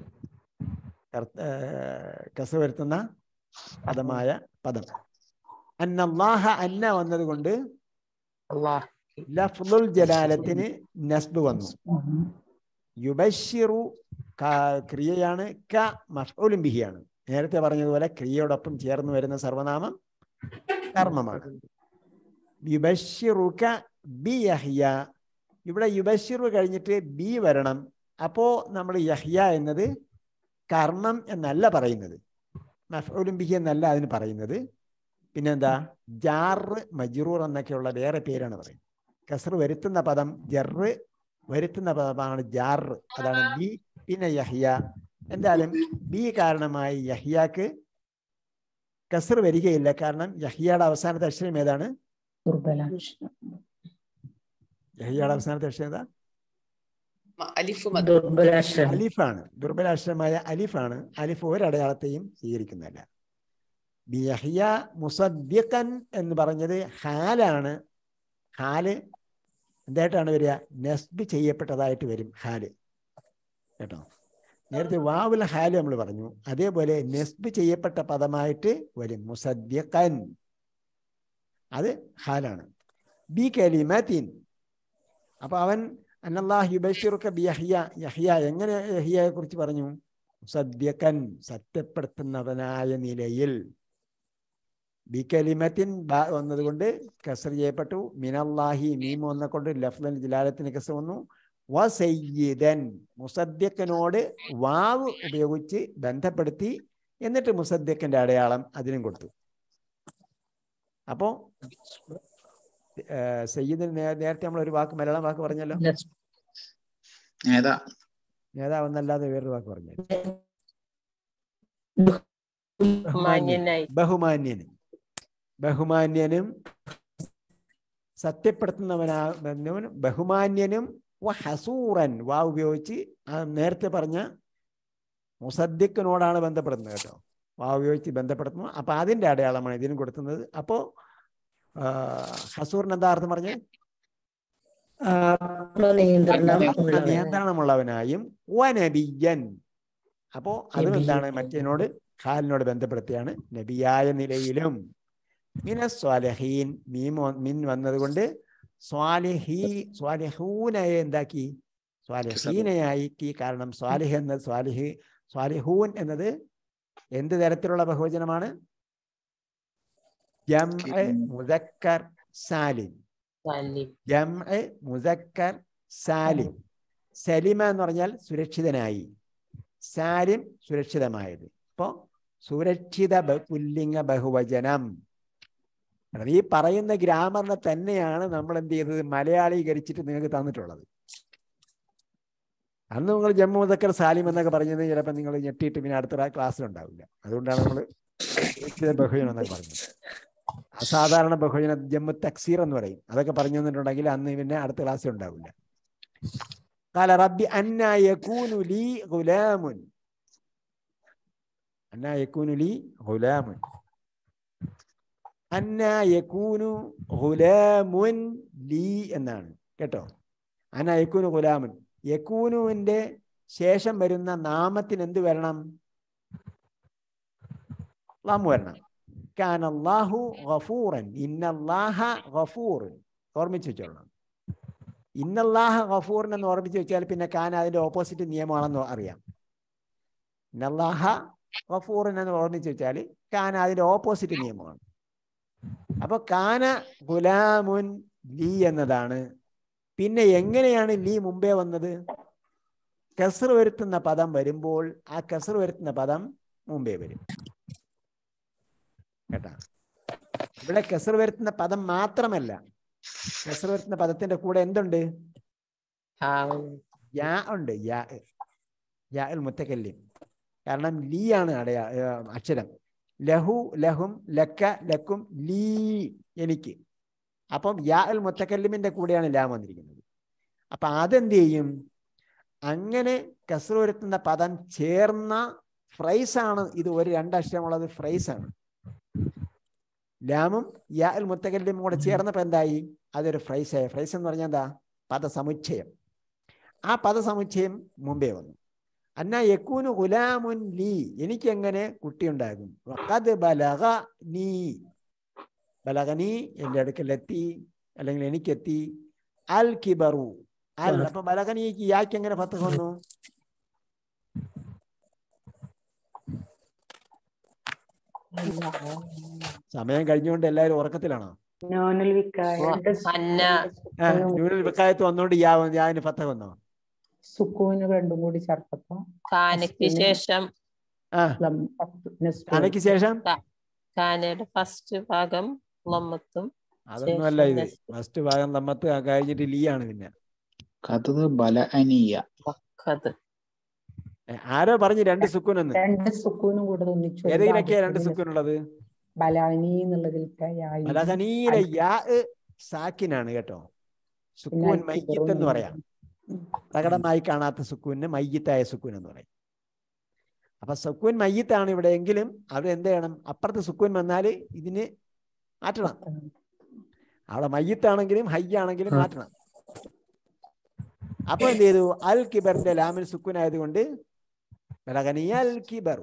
കെസർ വരുത്തുന്ന പദമായ പദം അന്നല്ലാഹ അന്ന വന്നതുകൊണ്ട് അള്ളാഹ് ലഫ്ലുൽ ജലാലത്തിന് നസ്ബ് വന്നു യുബഷിറു ക- ക്രിയയാണ് ക മഫ്ഊലും ബിഹിയാണ് നേരത്തെ പറഞ്ഞതുപോലെ ക്രിയയോടൊപ്പം ചേർന്ന് വരുന്ന സർവനാമം കർമ്മമാണ് യുബഷിറുക ബി യഹ്യ ഇവിടെ യുബഷിറു കഴിഞ്ഞിട്ട് ബി വരണം അപ്പോ നമ്മൾ യഹ്യ എന്നത് കർമ്മം എന്നല്ല പറയുന്നത് മഫ്ഊലും ബിഹി എന്നല്ല അതിന് പറയുന്നത് പിന്നെന്താ ജാർ മജ്റൂർ എന്നൊക്കെയുള്ള വേറെ പേരാണ് പറയുന്നത് കസർ വരുത്തുന്ന പദം ജറ് വരുത്തുന്ന പദമാണ് ജാർ അതാണ് ബി പിന്നെ യഹ്യ എന്തായാലും ബി കാരണമായി യഹ്യാക്ക് കസർ വരികയില്ല കാരണം യഹ്യയുടെ അവസാനത്തെ അക്ഷരം ഏതാണ് ദുർബലാക്ഷരം യഹ്യയുടെ അവസാനത്തെ അക്ഷരം ഏതാ അലിഫ് മദ് ദുർബലാക്ഷരം അലിഫാണ് ദുർബലാക്ഷരമായ അലിഫാണ് അലിഫ് ഒരടയാളത്തെയും സ്വീകരിക്കുന്നില്ല ബി യഹ്യ മുസദ്ദിഖൻ എന്ന് പറഞ്ഞത് ഹാലാണ് ഹാല് എന്തായിട്ടാണ് വരിക നസ്ബ് ചെയ്യപ്പെട്ടതായിട്ട് വരും ഹാല് കേട്ടോ നേരത്തെ വാവുൽ ഹാല് നമ്മൾ പറഞ്ഞു അതേപോലെ നസ്ബ് ചെയ്യപ്പെട്ട പദമായിട്ട് വരും മുസദ്ദിഖൻ അത് ഹാലാണ് ബി കലിമത്തിൻ അപ്പൊ അവൻ അന്നല്ലാഹ് യുബഷിറുക ബി യഹ്യ യഹ്യ എങ്ങനെ യഹ്യയെ കുറിച്ച് പറഞ്ഞു മുസദ്ദിഖൻ സത്യപ്പെടുത്തുന്നവനായ നിലയിൽ ബി കലിമത്തിൻ ബ വന്നതുകൊണ്ട് കസർ ചെയ്യപ്പെട്ടു മിനല്ലാഹി മീം വന്ന കൊണ്ട് ലഫ്ലൻ ജലാലത്തിന് കസർ വന്നു വസയ്യിദൻ മുസദ്ദിഖിനോട് വാവ് ഉപയോഗിച്ച് ബന്ധപ്പെടുത്തി എന്നിട്ട് മുസദ്ദിഖിന്റെ അടയാളം അതിനും കൊടുത്തു അപ്പോ സയ്യിദിന് നേ- നേരത്തെ നമ്മൾ ഒരു വാക്ക് മലയാളം വാക്ക് പറഞ്ഞല്ലോ ഏതാ നേതാവെന്നല്ലാതെ വേറൊരു വാക്ക് പറഞ്ഞു മാന്യനായി ബഹുമാന്യനും ബഹുമാന്യനും സത്യപ്പെടുത്തുന്നവനാകുന്നവനും ബഹുമാന്യനും വ ഹസൂറൻ വാ ഉപയോഗിച്ച് ആ നേരത്തെ പറഞ്ഞ മുസദ്ദിഖിനോടാണ് ബന്ധപ്പെടുന്നത് കേട്ടോ വാ ഉപയോഗിച്ച് ബന്ധപ്പെടുത്തുന്നു അപ്പൊ അതിന്റെ അടയാളമാണ് ഇതിനും കൊടുക്കുന്നത് അപ്പോ ആ, ഹസൂറിന് എന്താ അർത്ഥം പറഞ്ഞത് ആത്മനിയന്ത്രണം ഉള്ളവൻ നിയന്ത്രണമുള്ളവനായും വനബിയൻ അപ്പോ അതും എന്താണ് നബിയ്യൻ. മറ്റേനോട് ഖാലിനോട് ബന്ധപ്പെടുത്തിയാണ് നബിയായ നിലയിലും മിന സ്വാലഹീൻ മീം വ- മിൻ വന്നതുകൊണ്ട് സ്വാലിഹീ സ്വാലിഹൂനയെ എന്താക്കി സ്വാലിഹീനയാക്കി കാരണം സ്വാലിഹ് എന്നത് സ്വാലിഹ് സ്വാലിഹൂൻ എന്നത് എന്ത് തരത്തിലുള്ള ബഹുവചനമാണ് ജം മുദക്കർ സാലിം സാലിം ജം മുസക്കർ സാലിം സലിമ എന്ന് പറഞ്ഞാൽ സുരക്ഷിതനായി സാലിം സുരക്ഷിതമായത് ഇപ്പോ സുരക്ഷിത ബ- പുല്ലിംഗ ബഹുവചനം അതായത് ഈ പറയുന്ന ഗ്രാമറിനെ തന്നെയാണ് നമ്മൾ എന്ത് ചെയ്തത് മലയാളീകരിച്ചിട്ട് നിങ്ങൾക്ക് തന്നിട്ടുള്ളത് അന്ന് നിങ്ങൾ ജമ്മു മുതക്കർ സാലിം എന്നൊക്കെ പറഞ്ഞത് ചിലപ്പോൾ നിങ്ങൾ ഞെട്ടിയിട്ട് പിന്നെ അടുത്ത ക്ലാസ്സിൽ ഉണ്ടാവില്ല അതുകൊണ്ടാണ് നമ്മൾ സുരക്ഷിത ബഹുജനം എന്നൊക്കെ പറഞ്ഞത് അസാധാരണ ബഹുജന ജമ്മു തക്സീർ എന്ന് പറയും അതൊക്കെ പറഞ്ഞു തന്നിട്ടുണ്ടെങ്കിൽ അന്ന് പിന്നെ അടുത്ത ക്ലാസ്സിൽ ഉണ്ടാവില്ല قال ربي أنا يكون لي غلام أنا يكون لي غلام أنا يكون غلام لي എന്നാണ് കേട്ടോ അന യക്കൂനു ഗുലാമുൻ യക്കൂനുവിന്റെ ശേഷം വരുന്ന നാമത്തിന് എന്ത് വരണം ലാം വരണം കാൻ അള്ളാഹു ഗഫൂറൻ ഇന്നല്ലാഹ ഗഫൂറൻ ഓർമ്മിച്ച് വെച്ചോളണം ഇന്നല്ലാഹ ഗഫൂറിൻ എന്ന് ഓർമ്മിച്ച് വെച്ചാൽ പിന്നെ കാന അതിന്റെ ഓപ്പോസിറ്റ് നിയമമാണെന്ന് അറിയാം ഇന്നല്ലാഹ ഗഫൂറിൻ എന്ന് ഓർമ്മിച്ച് വെച്ചാൽ കാന അതിന്റെ ഓപ്പോസിറ്റ് നിയമമാണ് അപ്പൊ കാന ഗുലാമുൻ ലീ എന്നതാണ് പിന്നെ എങ്ങനെയാണ് ലീ മുമ്പേ വന്നത് കസർ വരുത്തുന്ന പദം വരുമ്പോൾ ആ കസർ വരുത്തുന്ന പദം മുമ്പേ വരും കേട്ടാ ഇവിടെ കസർ വരുത്തുന്ന പദം മാത്രമല്ല കസർ വരുത്തുന്ന പദത്തിന്റെ കൂടെ എന്തുണ്ട് ഹാവും യാ ഉണ്ട് യാ യാ ഉൽ മുത്തക്കല്ലിം കാരണം ലീ ആണ് അടയാ ഏ, അക്ഷരം ലഹു ലഹും ലക്ക ലക്കും ലീ എനിക്ക് അപ്പം യാ ഉൽ മുത്തക്കല്ലിമിന്റെ കൂടെയാണ് ലാം വന്നിരിക്കുന്നത് അപ്പൊ അതെന്ത് ചെയ്യും അങ്ങനെ കസർ വരുത്തുന്ന പദം ചേർന്ന ഫ്രൈസ് ആണ് ഇത് ഒരു രണ്ടക്ഷരമുള്ളത് ഫ്രൈസ് ആണ് ലാമും യാ അൽ മുത്തകല്ലിം കൂടെ ചേർന്നപ്പോൾ എന്തായി അതൊരു ഫ്രൈസ് ഫ്രൈസ് എന്ന് പറഞ്ഞാൽ എന്താ പദസമുച്ചയം ആ പദസമുച്ചയം മുമ്പേ വന്നു അന്ന യക്കൂനു ഗുലാമുൻ ലീ എനിക്കെങ്ങനെ കുട്ടിയുണ്ടാകും വഖദ് ബലഗ നീ ബലഗനി എൻ്റെ അടുക്കലെത്തി അല്ലെങ്കിൽ എനിക്കെത്തി അൽ കിബറു അൽ അപ്പൊ ബലഗനിക്ക് യാക്ക് എങ്ങനെ ഫത്ത് വന്നു സമയം കഴിഞ്ഞുകൊണ്ട് എല്ലാവരും ഉറക്കത്തിലാണോ നോനുൽ വിക്കായ അന്ന ആ, ന്യൂനൽ വിക്കായത്ത് വന്നുകൊണ്ട് യാ യാന് ഫത്ത് വന്നോ സുക്കൂന് രണ്ടും കൂടി ചേർത്തപ്പോ കാനയ്ക്ക് ശേഷം ആ ലം- പത്ത് നസ്ബ് അനക്ക് ശേഷം കാനയുടെ ഫസ്റ്റ് ഭാഗം ലമ്മത്തും അതൊന്നുമല്ല ഇത് ശേഷം ഫസ്റ്റ് ഭാഗം നമ്മത്ത് കഴിഞ്ഞിട്ട് ലീ ആണ് പിന്നെ കഥത് ബല അനിയ വഖദ് ഏ, ആരോ പറഞ്ഞു രണ്ട് സുക്കൂൻ എന്ന് രണ്ട് സുക്കൂനും കൂടെ ഒന്നിച്ചു ഏതെങ്കിലൊക്കെയാ രണ്ട് സുക്കൂൻ ഉള്ളത് ബലാനി എന്നുള്ളതിലത്തെ യായി ബലഗനീലെ യാ സാക്കിനാണ് കേട്ടോ സുക്കൂൻ മയ്യത്ത് എന്ന് പറയാം പ്രകടമായി കാണാത്ത സുക്കൂനിന് മയ്യത്തായ സുക്കൂൻ എന്ന് പറയും അപ്പൊ സുക്കൂൻ മയ്യത്താണ് ഇവിടെ എങ്കിലും അവിടെ എന്ത് ചെയ്യണം അപ്പുറത്ത് സുക്കൂൻ വന്നാല് ഇതിന് മാറ്റണം അവിടെ മയ്യത്താണെങ്കിലും ഹൈ ആണെങ്കിലും മാറ്റണം അപ്പൊ എന്ത് ചെയ്തു അൽ കിബറിന്റെ ലാമിൽ സുക്കൂൻ ആയതുകൊണ്ട് ബലഗനിയ അൽ കിബറു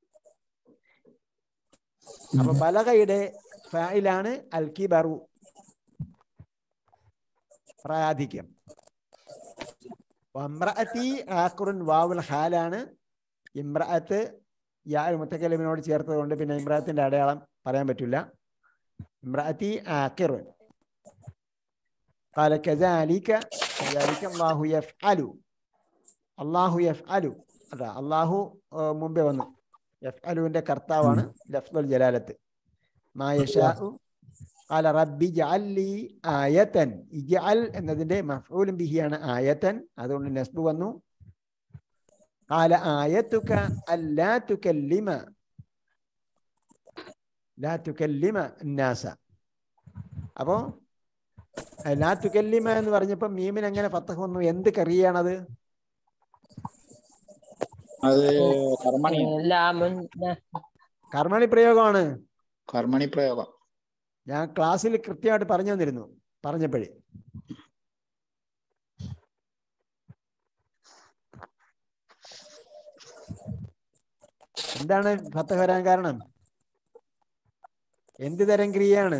അപ്പൊ ബലഗയുടെ ഫായിലാണ് അൽ കിബറു പ്രായാധിക്യം വമ്രഅത്തി ആഖിറുൻ വാവുൽ ഹാലാണ് ഇമ്രഅത്ത് യാ മുത്തക്കലിമിനോട് ചേർത്തത് കൊണ്ട് പിന്നെ ഇമ്രാത്തിന്റെ അടയാളം പറയാൻ പറ്റില്ല ഇമ്രഅത്തി ആഖിറുൻ قال كذلك كذلك الله يفعل الله يفعل അതാ അള്ളാഹു ഏർ മുമ്പേ വന്നു യഫ്അലുവിന്റെ കർത്താവാണ് ലഫ്ലുൽ ജലാലത്ത് മാ യശാഉ قال റബ്ബി ജഅൽ ലി ആയതൻ ഇജ്അൽ എന്നതിന്റെ മഫ്ഊലും ബിഹിയാണ് ആയതൻ അതുകൊണ്ട് നസ്ബ് വന്നു قال ആയതുക അല്ലാ തുകല്ലിമ ലാ തുകല്ലിമ الناس അപ്പോ ലാ തുകല്ലിമ എന്ന് പറഞ്ഞപ്പോൾ മീമിന് എങ്ങനെ ഫത്തഹ് വന്നു എന്ത് കറിയാണത് അത് കർമ്മണി ലാമുൻ ന- കർമ്മണി പ്രയോഗമാണ് കർമ്മണി പ്രയോഗം ഞാൻ ക്ലാസ്സിൽ കൃത്യമായിട്ട് പറഞ്ഞു തന്നിരുന്നു പറഞ്ഞപ്പോഴേ എന്താണ് ഫത്തഹ് വരാൻ കാരണം എന്ത് തരം ക്രിയയാണ്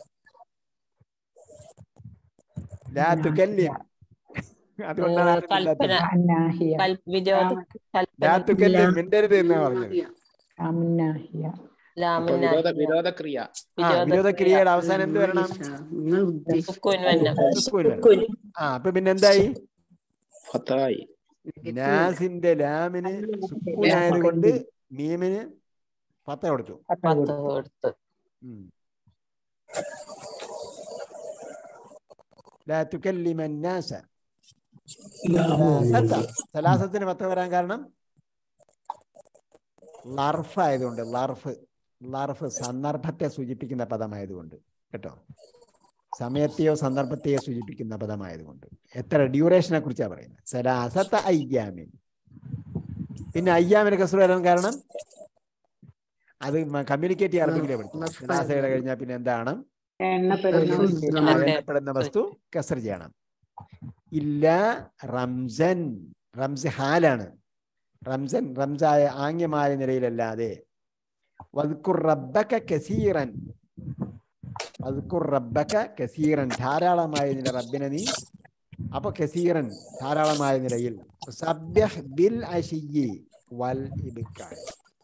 ലാ തുകല്ലിം അതുകൊണ്ടാണ് ആരും കൽപ്പന മിണ്ടാത്തത്. അന്നാഹിയ കൽ വിരോധ ലാ കൽപ്പന തുകല്ലിം മിണ്ടരുത് എന്നാ പറഞ്ഞത് അന്നാഹിയ അപ്പൊ ലാമുൻ വിരോധ വിരോധക്രിയ ആ വിരോധക്രിയയുടെ അവസാനം എന്ത് വരണം നിങ്ങൾ ഉദ്ദേശിച്ച സുക്കൂൻ വന്നം സുക്കൂൻ വരണം. ആ അപ്പൊ പിന്നെ എന്തായി ഫത്തായി നാസിന്റെ ലാമിന് സുക്കൂനായത് കൊണ്ട് മീമിന് പത്ത കൊടുത്തു പത്ത് പത്ത് കൊടുത്തു. കൊടുത്ത് ഉം. ലാ തുകല്ലിമ الناس സലാസത്ത. സലാസത്തിന് പത്ത് വരാൻ കാരണം ലർഫ് ആയതുകൊണ്ട് ലർഫ് ലർഫ് സന്ദർഭത്തെ സൂചിപ്പിക്കുന്ന പദമായതുകൊണ്ട് കേട്ടോ സമയത്തെയോ സന്ദർഭത്തെയോ സൂചിപ്പിക്കുന്ന പദമായതുകൊണ്ട് എത്ര ഡ്യൂറേഷനെ കുറിച്ചാണ് പറയുന്നത് സലാസത്ത അയ്യാമിൻ പിന്നെ അയ്യാമിന് കസർ വരാൻ കാരണം അത് കമ്മ്യൂണിക്കേറ്റ് ചെയ്യാൻ അറബിക്കിലെ പഠിച്ചു സലാസയുടെ കഴിഞ്ഞാൽ പിന്നെ എന്താണ് എണ്ണപ്പെടുന്ന ലഫ്സ് ആ, അതെ. എണ്ണപ്പെടുന്ന വസ്തു കസർ ചെയ്യണം ഇല്ല റംസൻ റംസ് ഹാലാണ് റംസൻ റംസായ ആംഗ്യമായ നിലയിലല്ലാതെ വദ്കുർ റബ്ബക കസീറൻ വദ്കുർ റബ്ബക കസീറൻ ധാരാളമായ നില റബ്ബിനെ നീ അപ്പൊ കസീറൻ ധാരാളമായ നിലയിൽ സബ്യഹ് ബിൽ അഷിയി വൽ ഇബ്കാർ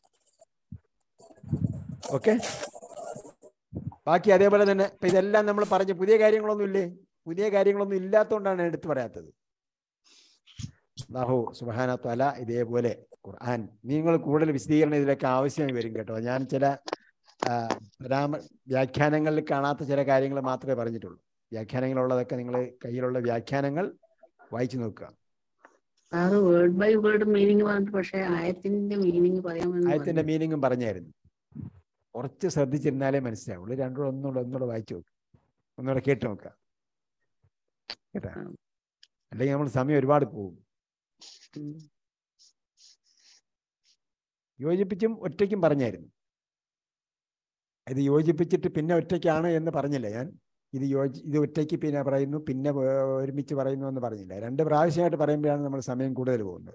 ഓക്കെ ബാക്കി അതേപോലെ തന്നെ ഇപ്പൊ ഇതെല്ലാം നമ്മൾ പറഞ്ഞ പുതിയ കാര്യങ്ങളൊന്നും ഇല്ലേ പുതിയ കാര്യങ്ങളൊന്നും ഇല്ലാത്തതുകൊണ്ടാണ് എടുത്തു പറയാത്തത് അല്ലാഹു സുബാന തല ഇതേപോലെ ഖുർആൻ നിങ്ങൾ കൂടുതൽ വിശദീകരണം ഇതിലൊക്കെ ആവശ്യമായി വരും കേട്ടോ ഞാൻ ചില ആ, പരാമ വ്യാഖ്യാനങ്ങളിൽ കാണാത്ത ചില കാര്യങ്ങൾ മാത്രമേ പറഞ്ഞിട്ടുള്ളൂ വ്യാഖ്യാനങ്ങളുള്ളതൊക്കെ നിങ്ങൾ കയ്യിലുള്ള വ്യാഖ്യാനങ്ങൾ വായിച്ചു നോക്കുക sir word by word meaning പറഞ്ഞിട്ട് പക്ഷെ ആയത്തിന്റെ മീനിങ് പറയാമെന്ന് ആയത്തിന്റെ പറഞ്ഞു. മീനിങ്ങും പറഞ്ഞായിരുന്നു കുറച്ച് ശ്രദ്ധിച്ചിരുന്നാലേ മനസ്സിലാവുള്ളൂ രണ്ടുകൂടെ ഒന്നുകൂടെ ഒന്നുകൂടെ വായിച്ചു നോക്കുക ഒന്നുകൂടെ കേട്ട് നോക്കുക കേട്ടാ ഉം. അല്ലെങ്കിൽ നമ്മൾ സമയം ഒരുപാട് പോകും ഉം. യോജിപ്പിച്ചും ഒറ്റയ്ക്കും പറഞ്ഞായിരുന്നു ഇത് യോജിപ്പിച്ചിട്ട് പിന്നെ ഒറ്റയ്ക്കാണ് എന്ന് പറഞ്ഞില്ല ഞാൻ ഇത് യോജി ഇത് ഒറ്റയ്ക്ക് പിന്നെ പറയുന്നു പിന്നെ വേ- ഒരുമിച്ച് പറയുന്നു എന്ന് പറഞ്ഞില്ല രണ്ട് പ്രാവശ്യമായിട്ട് പറയുമ്പോഴാണ് നമ്മൾ സമയം കൂടുതൽ പോകുന്നത്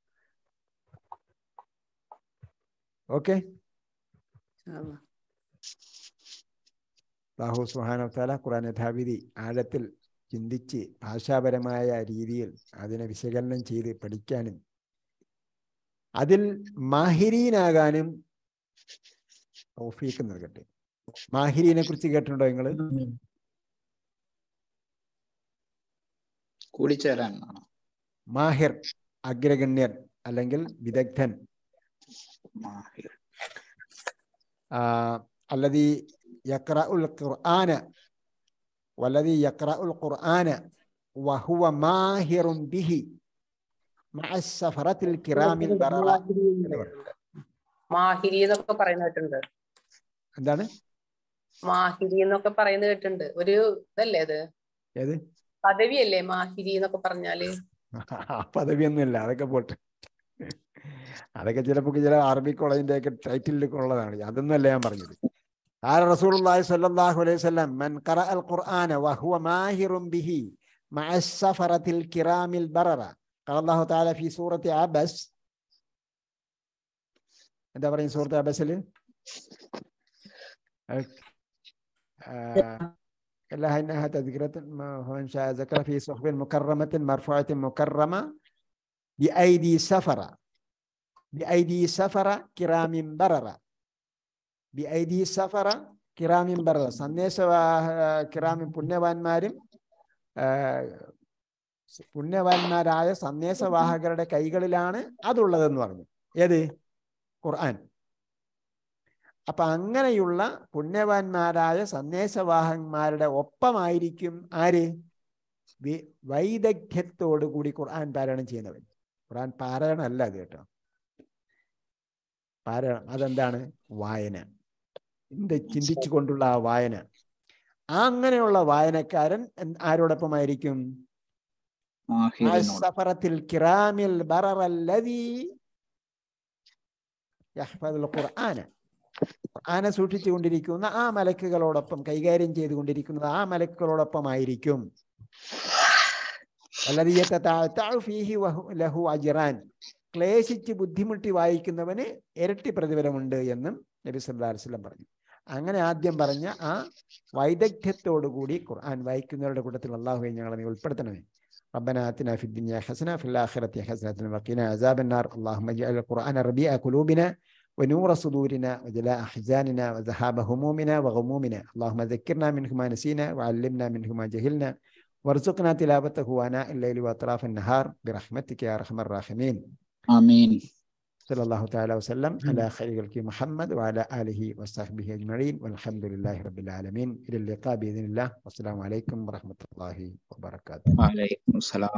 ഓക്കെ ഇൻഷാല്ലാ. ബാഹു സുഹാനവത്താല ഖുറാൻ യഥാവിധി ആഴത്തിൽ ചിന്തിച്ച് ഭാഷാപരമായ രീതിയിൽ അതിനെ വിശകലനം ചെയ്ത് പഠിക്കാനും അതിൽ മാഹിരീനാകാനും തൗഫീക്ക് നൽകട്ടെ മാഹിരീനെ കുറിച്ച് കേട്ടിട്ടുണ്ടോ നിങ്ങൾ കൂടിച്ചേരാൻ ആണോ മാഹിർ അഗ്രഗണ്യൻ അല്ലെങ്കിൽ വിദഗ്ധൻ മാഹിർ ആ, അല്ലതി യക്റഉൽ ഖുർആന വല്ലതി യക്റഉൽ ഖുർആന വഹുവ മാഹിറുൻ ബിഹി മഅ സഫറത്തിൽ കിറാമിൽ ബററ എന്ന് പറയും. മാഹിരി എന്നൊക്കെ പറയുന്ന കേട്ടിട്ടുണ്ട് എന്താണ് മാഹിരി എന്നൊക്കെ പറയുന്നത് കേട്ടിട്ടുണ്ട് ഒരു ഇതല്ലേ അത് ഏത് പദവിയല്ലേ മാഹിരി എന്നൊക്കെ പറഞ്ഞാല് ആ പദവിയൊന്നുമില്ല അതൊക്കെ പോട്ടെ അതൊക്കെ ചിലപ്പോൾ ചില അറബി കോളേജിന്റെ ഒക്കെ ടൈറ്റിലൊക്കെ ഉള്ളതാണ് അതൊന്നും അല്ല ഞാൻ പറഞ്ഞത് قال رسول الله صلى الله عليه وسلم من قرأ القرآن وهو ماهر به مع السفرة الكرام البررة قال الله تعالى في سورة عبس എന്താ പറയും സൂറത്ത് അബസിൽ كلها إنها تذكرة ما هو إن شاء ذكر في صحف مكرمة مرفوعة مكرمة بأيدي سفرة بأيدي سفرة كرام بررة بأيدي سفرة كرام بررة സന്ദേശവാഹ കിറാമിൻ പുണ്യവാന്മാരും ആ, പുണ്യവാന്മാരായ സന്ദേശവാഹകരുടെ കൈകളിലാണ് അതുള്ളതെന്ന് പറഞ്ഞു ഏത് ഖുർആൻ അപ്പൊ അങ്ങനെയുള്ള പുണ്യവാന്മാരായ സന്ദേശവാഹന്മാരുടെ ഒപ്പമായിരിക്കും ആര് വി- വൈദഗ്ധ്യത്തോടു കൂടി ഖുർആൻ പാരായണം ചെയ്യുന്നവൻ ഖുർആൻ പാരായണം അല്ല അത് കേട്ടോ പാരായണം അതെന്താണ് വായന എന്ത് ചിന്തിച്ചു കൊണ്ടുള്ള ആ വായന ആ അങ്ങനെയുള്ള വായനക്കാരൻ എന്ത്- ആരോടൊപ്പമായിരിക്കും മാഹിറിനോട് സഫറത്തിൽ കിറാമിൽ ബററല്ലദീ യഹ്ഫദുൽ ഖുർആന ഖുർആനെ സൂക്ഷിച്ചുകൊണ്ടിരിക്കുന്ന ആ മലക്കുകളോടൊപ്പം കൈകാര്യം ചെയ്തുകൊണ്ടിരിക്കുന്നത് ആ മലക്കുകളോടൊപ്പമായിരിക്കും അല്ലദീ യതതഅതഉ ഫീഹി വഹു ലഹു അജ്റാൻ ക്ലേശിച്ച് ബുദ്ധിമുട്ടി വായിക്കുന്നവന് ഇരട്ടി പ്രതിഫലമുണ്ട് എന്നും നബി സല്ലല്ലാഹു അലൈഹി വസല്ലം പറഞ്ഞു അങ്ങനെ ആദ്യം പറഞ്ഞ ആ വൈദഗ്ധ്യത്തോടു കൂടി ഖുർആൻ വായിക്കുന്നവരുടെ കൂട്ടത്തിൽ അള്ളാഹുവെ ഞങ്ങളെ നീ ഉൾപ്പെടുത്തണമേ ربنا آتنا في الدنيا حسنة في الآخرة حسنة وقنا عذاب النار اللهم اجعل القرآن ربيع قلوبنا ونور صدورنا وجلاء أحزاننا وذهاب همومنا وغمومنا اللهم ذكرنا منه ما نسينا وعلمنا منه ما جهلنا وارزقنا تلاوته آناء الليل وأطراف النهار برحمتك يا أرحم الراحمين ആമീൻ صلى الله تعالى وسلم على خير خلق محمد وعلى آله وصحبه أجمعين والحمد لله رب العالمين إلى اللقاء بإذن الله والسلام عليكم ورحمة الله وبركاته വലൈക്കും സലാം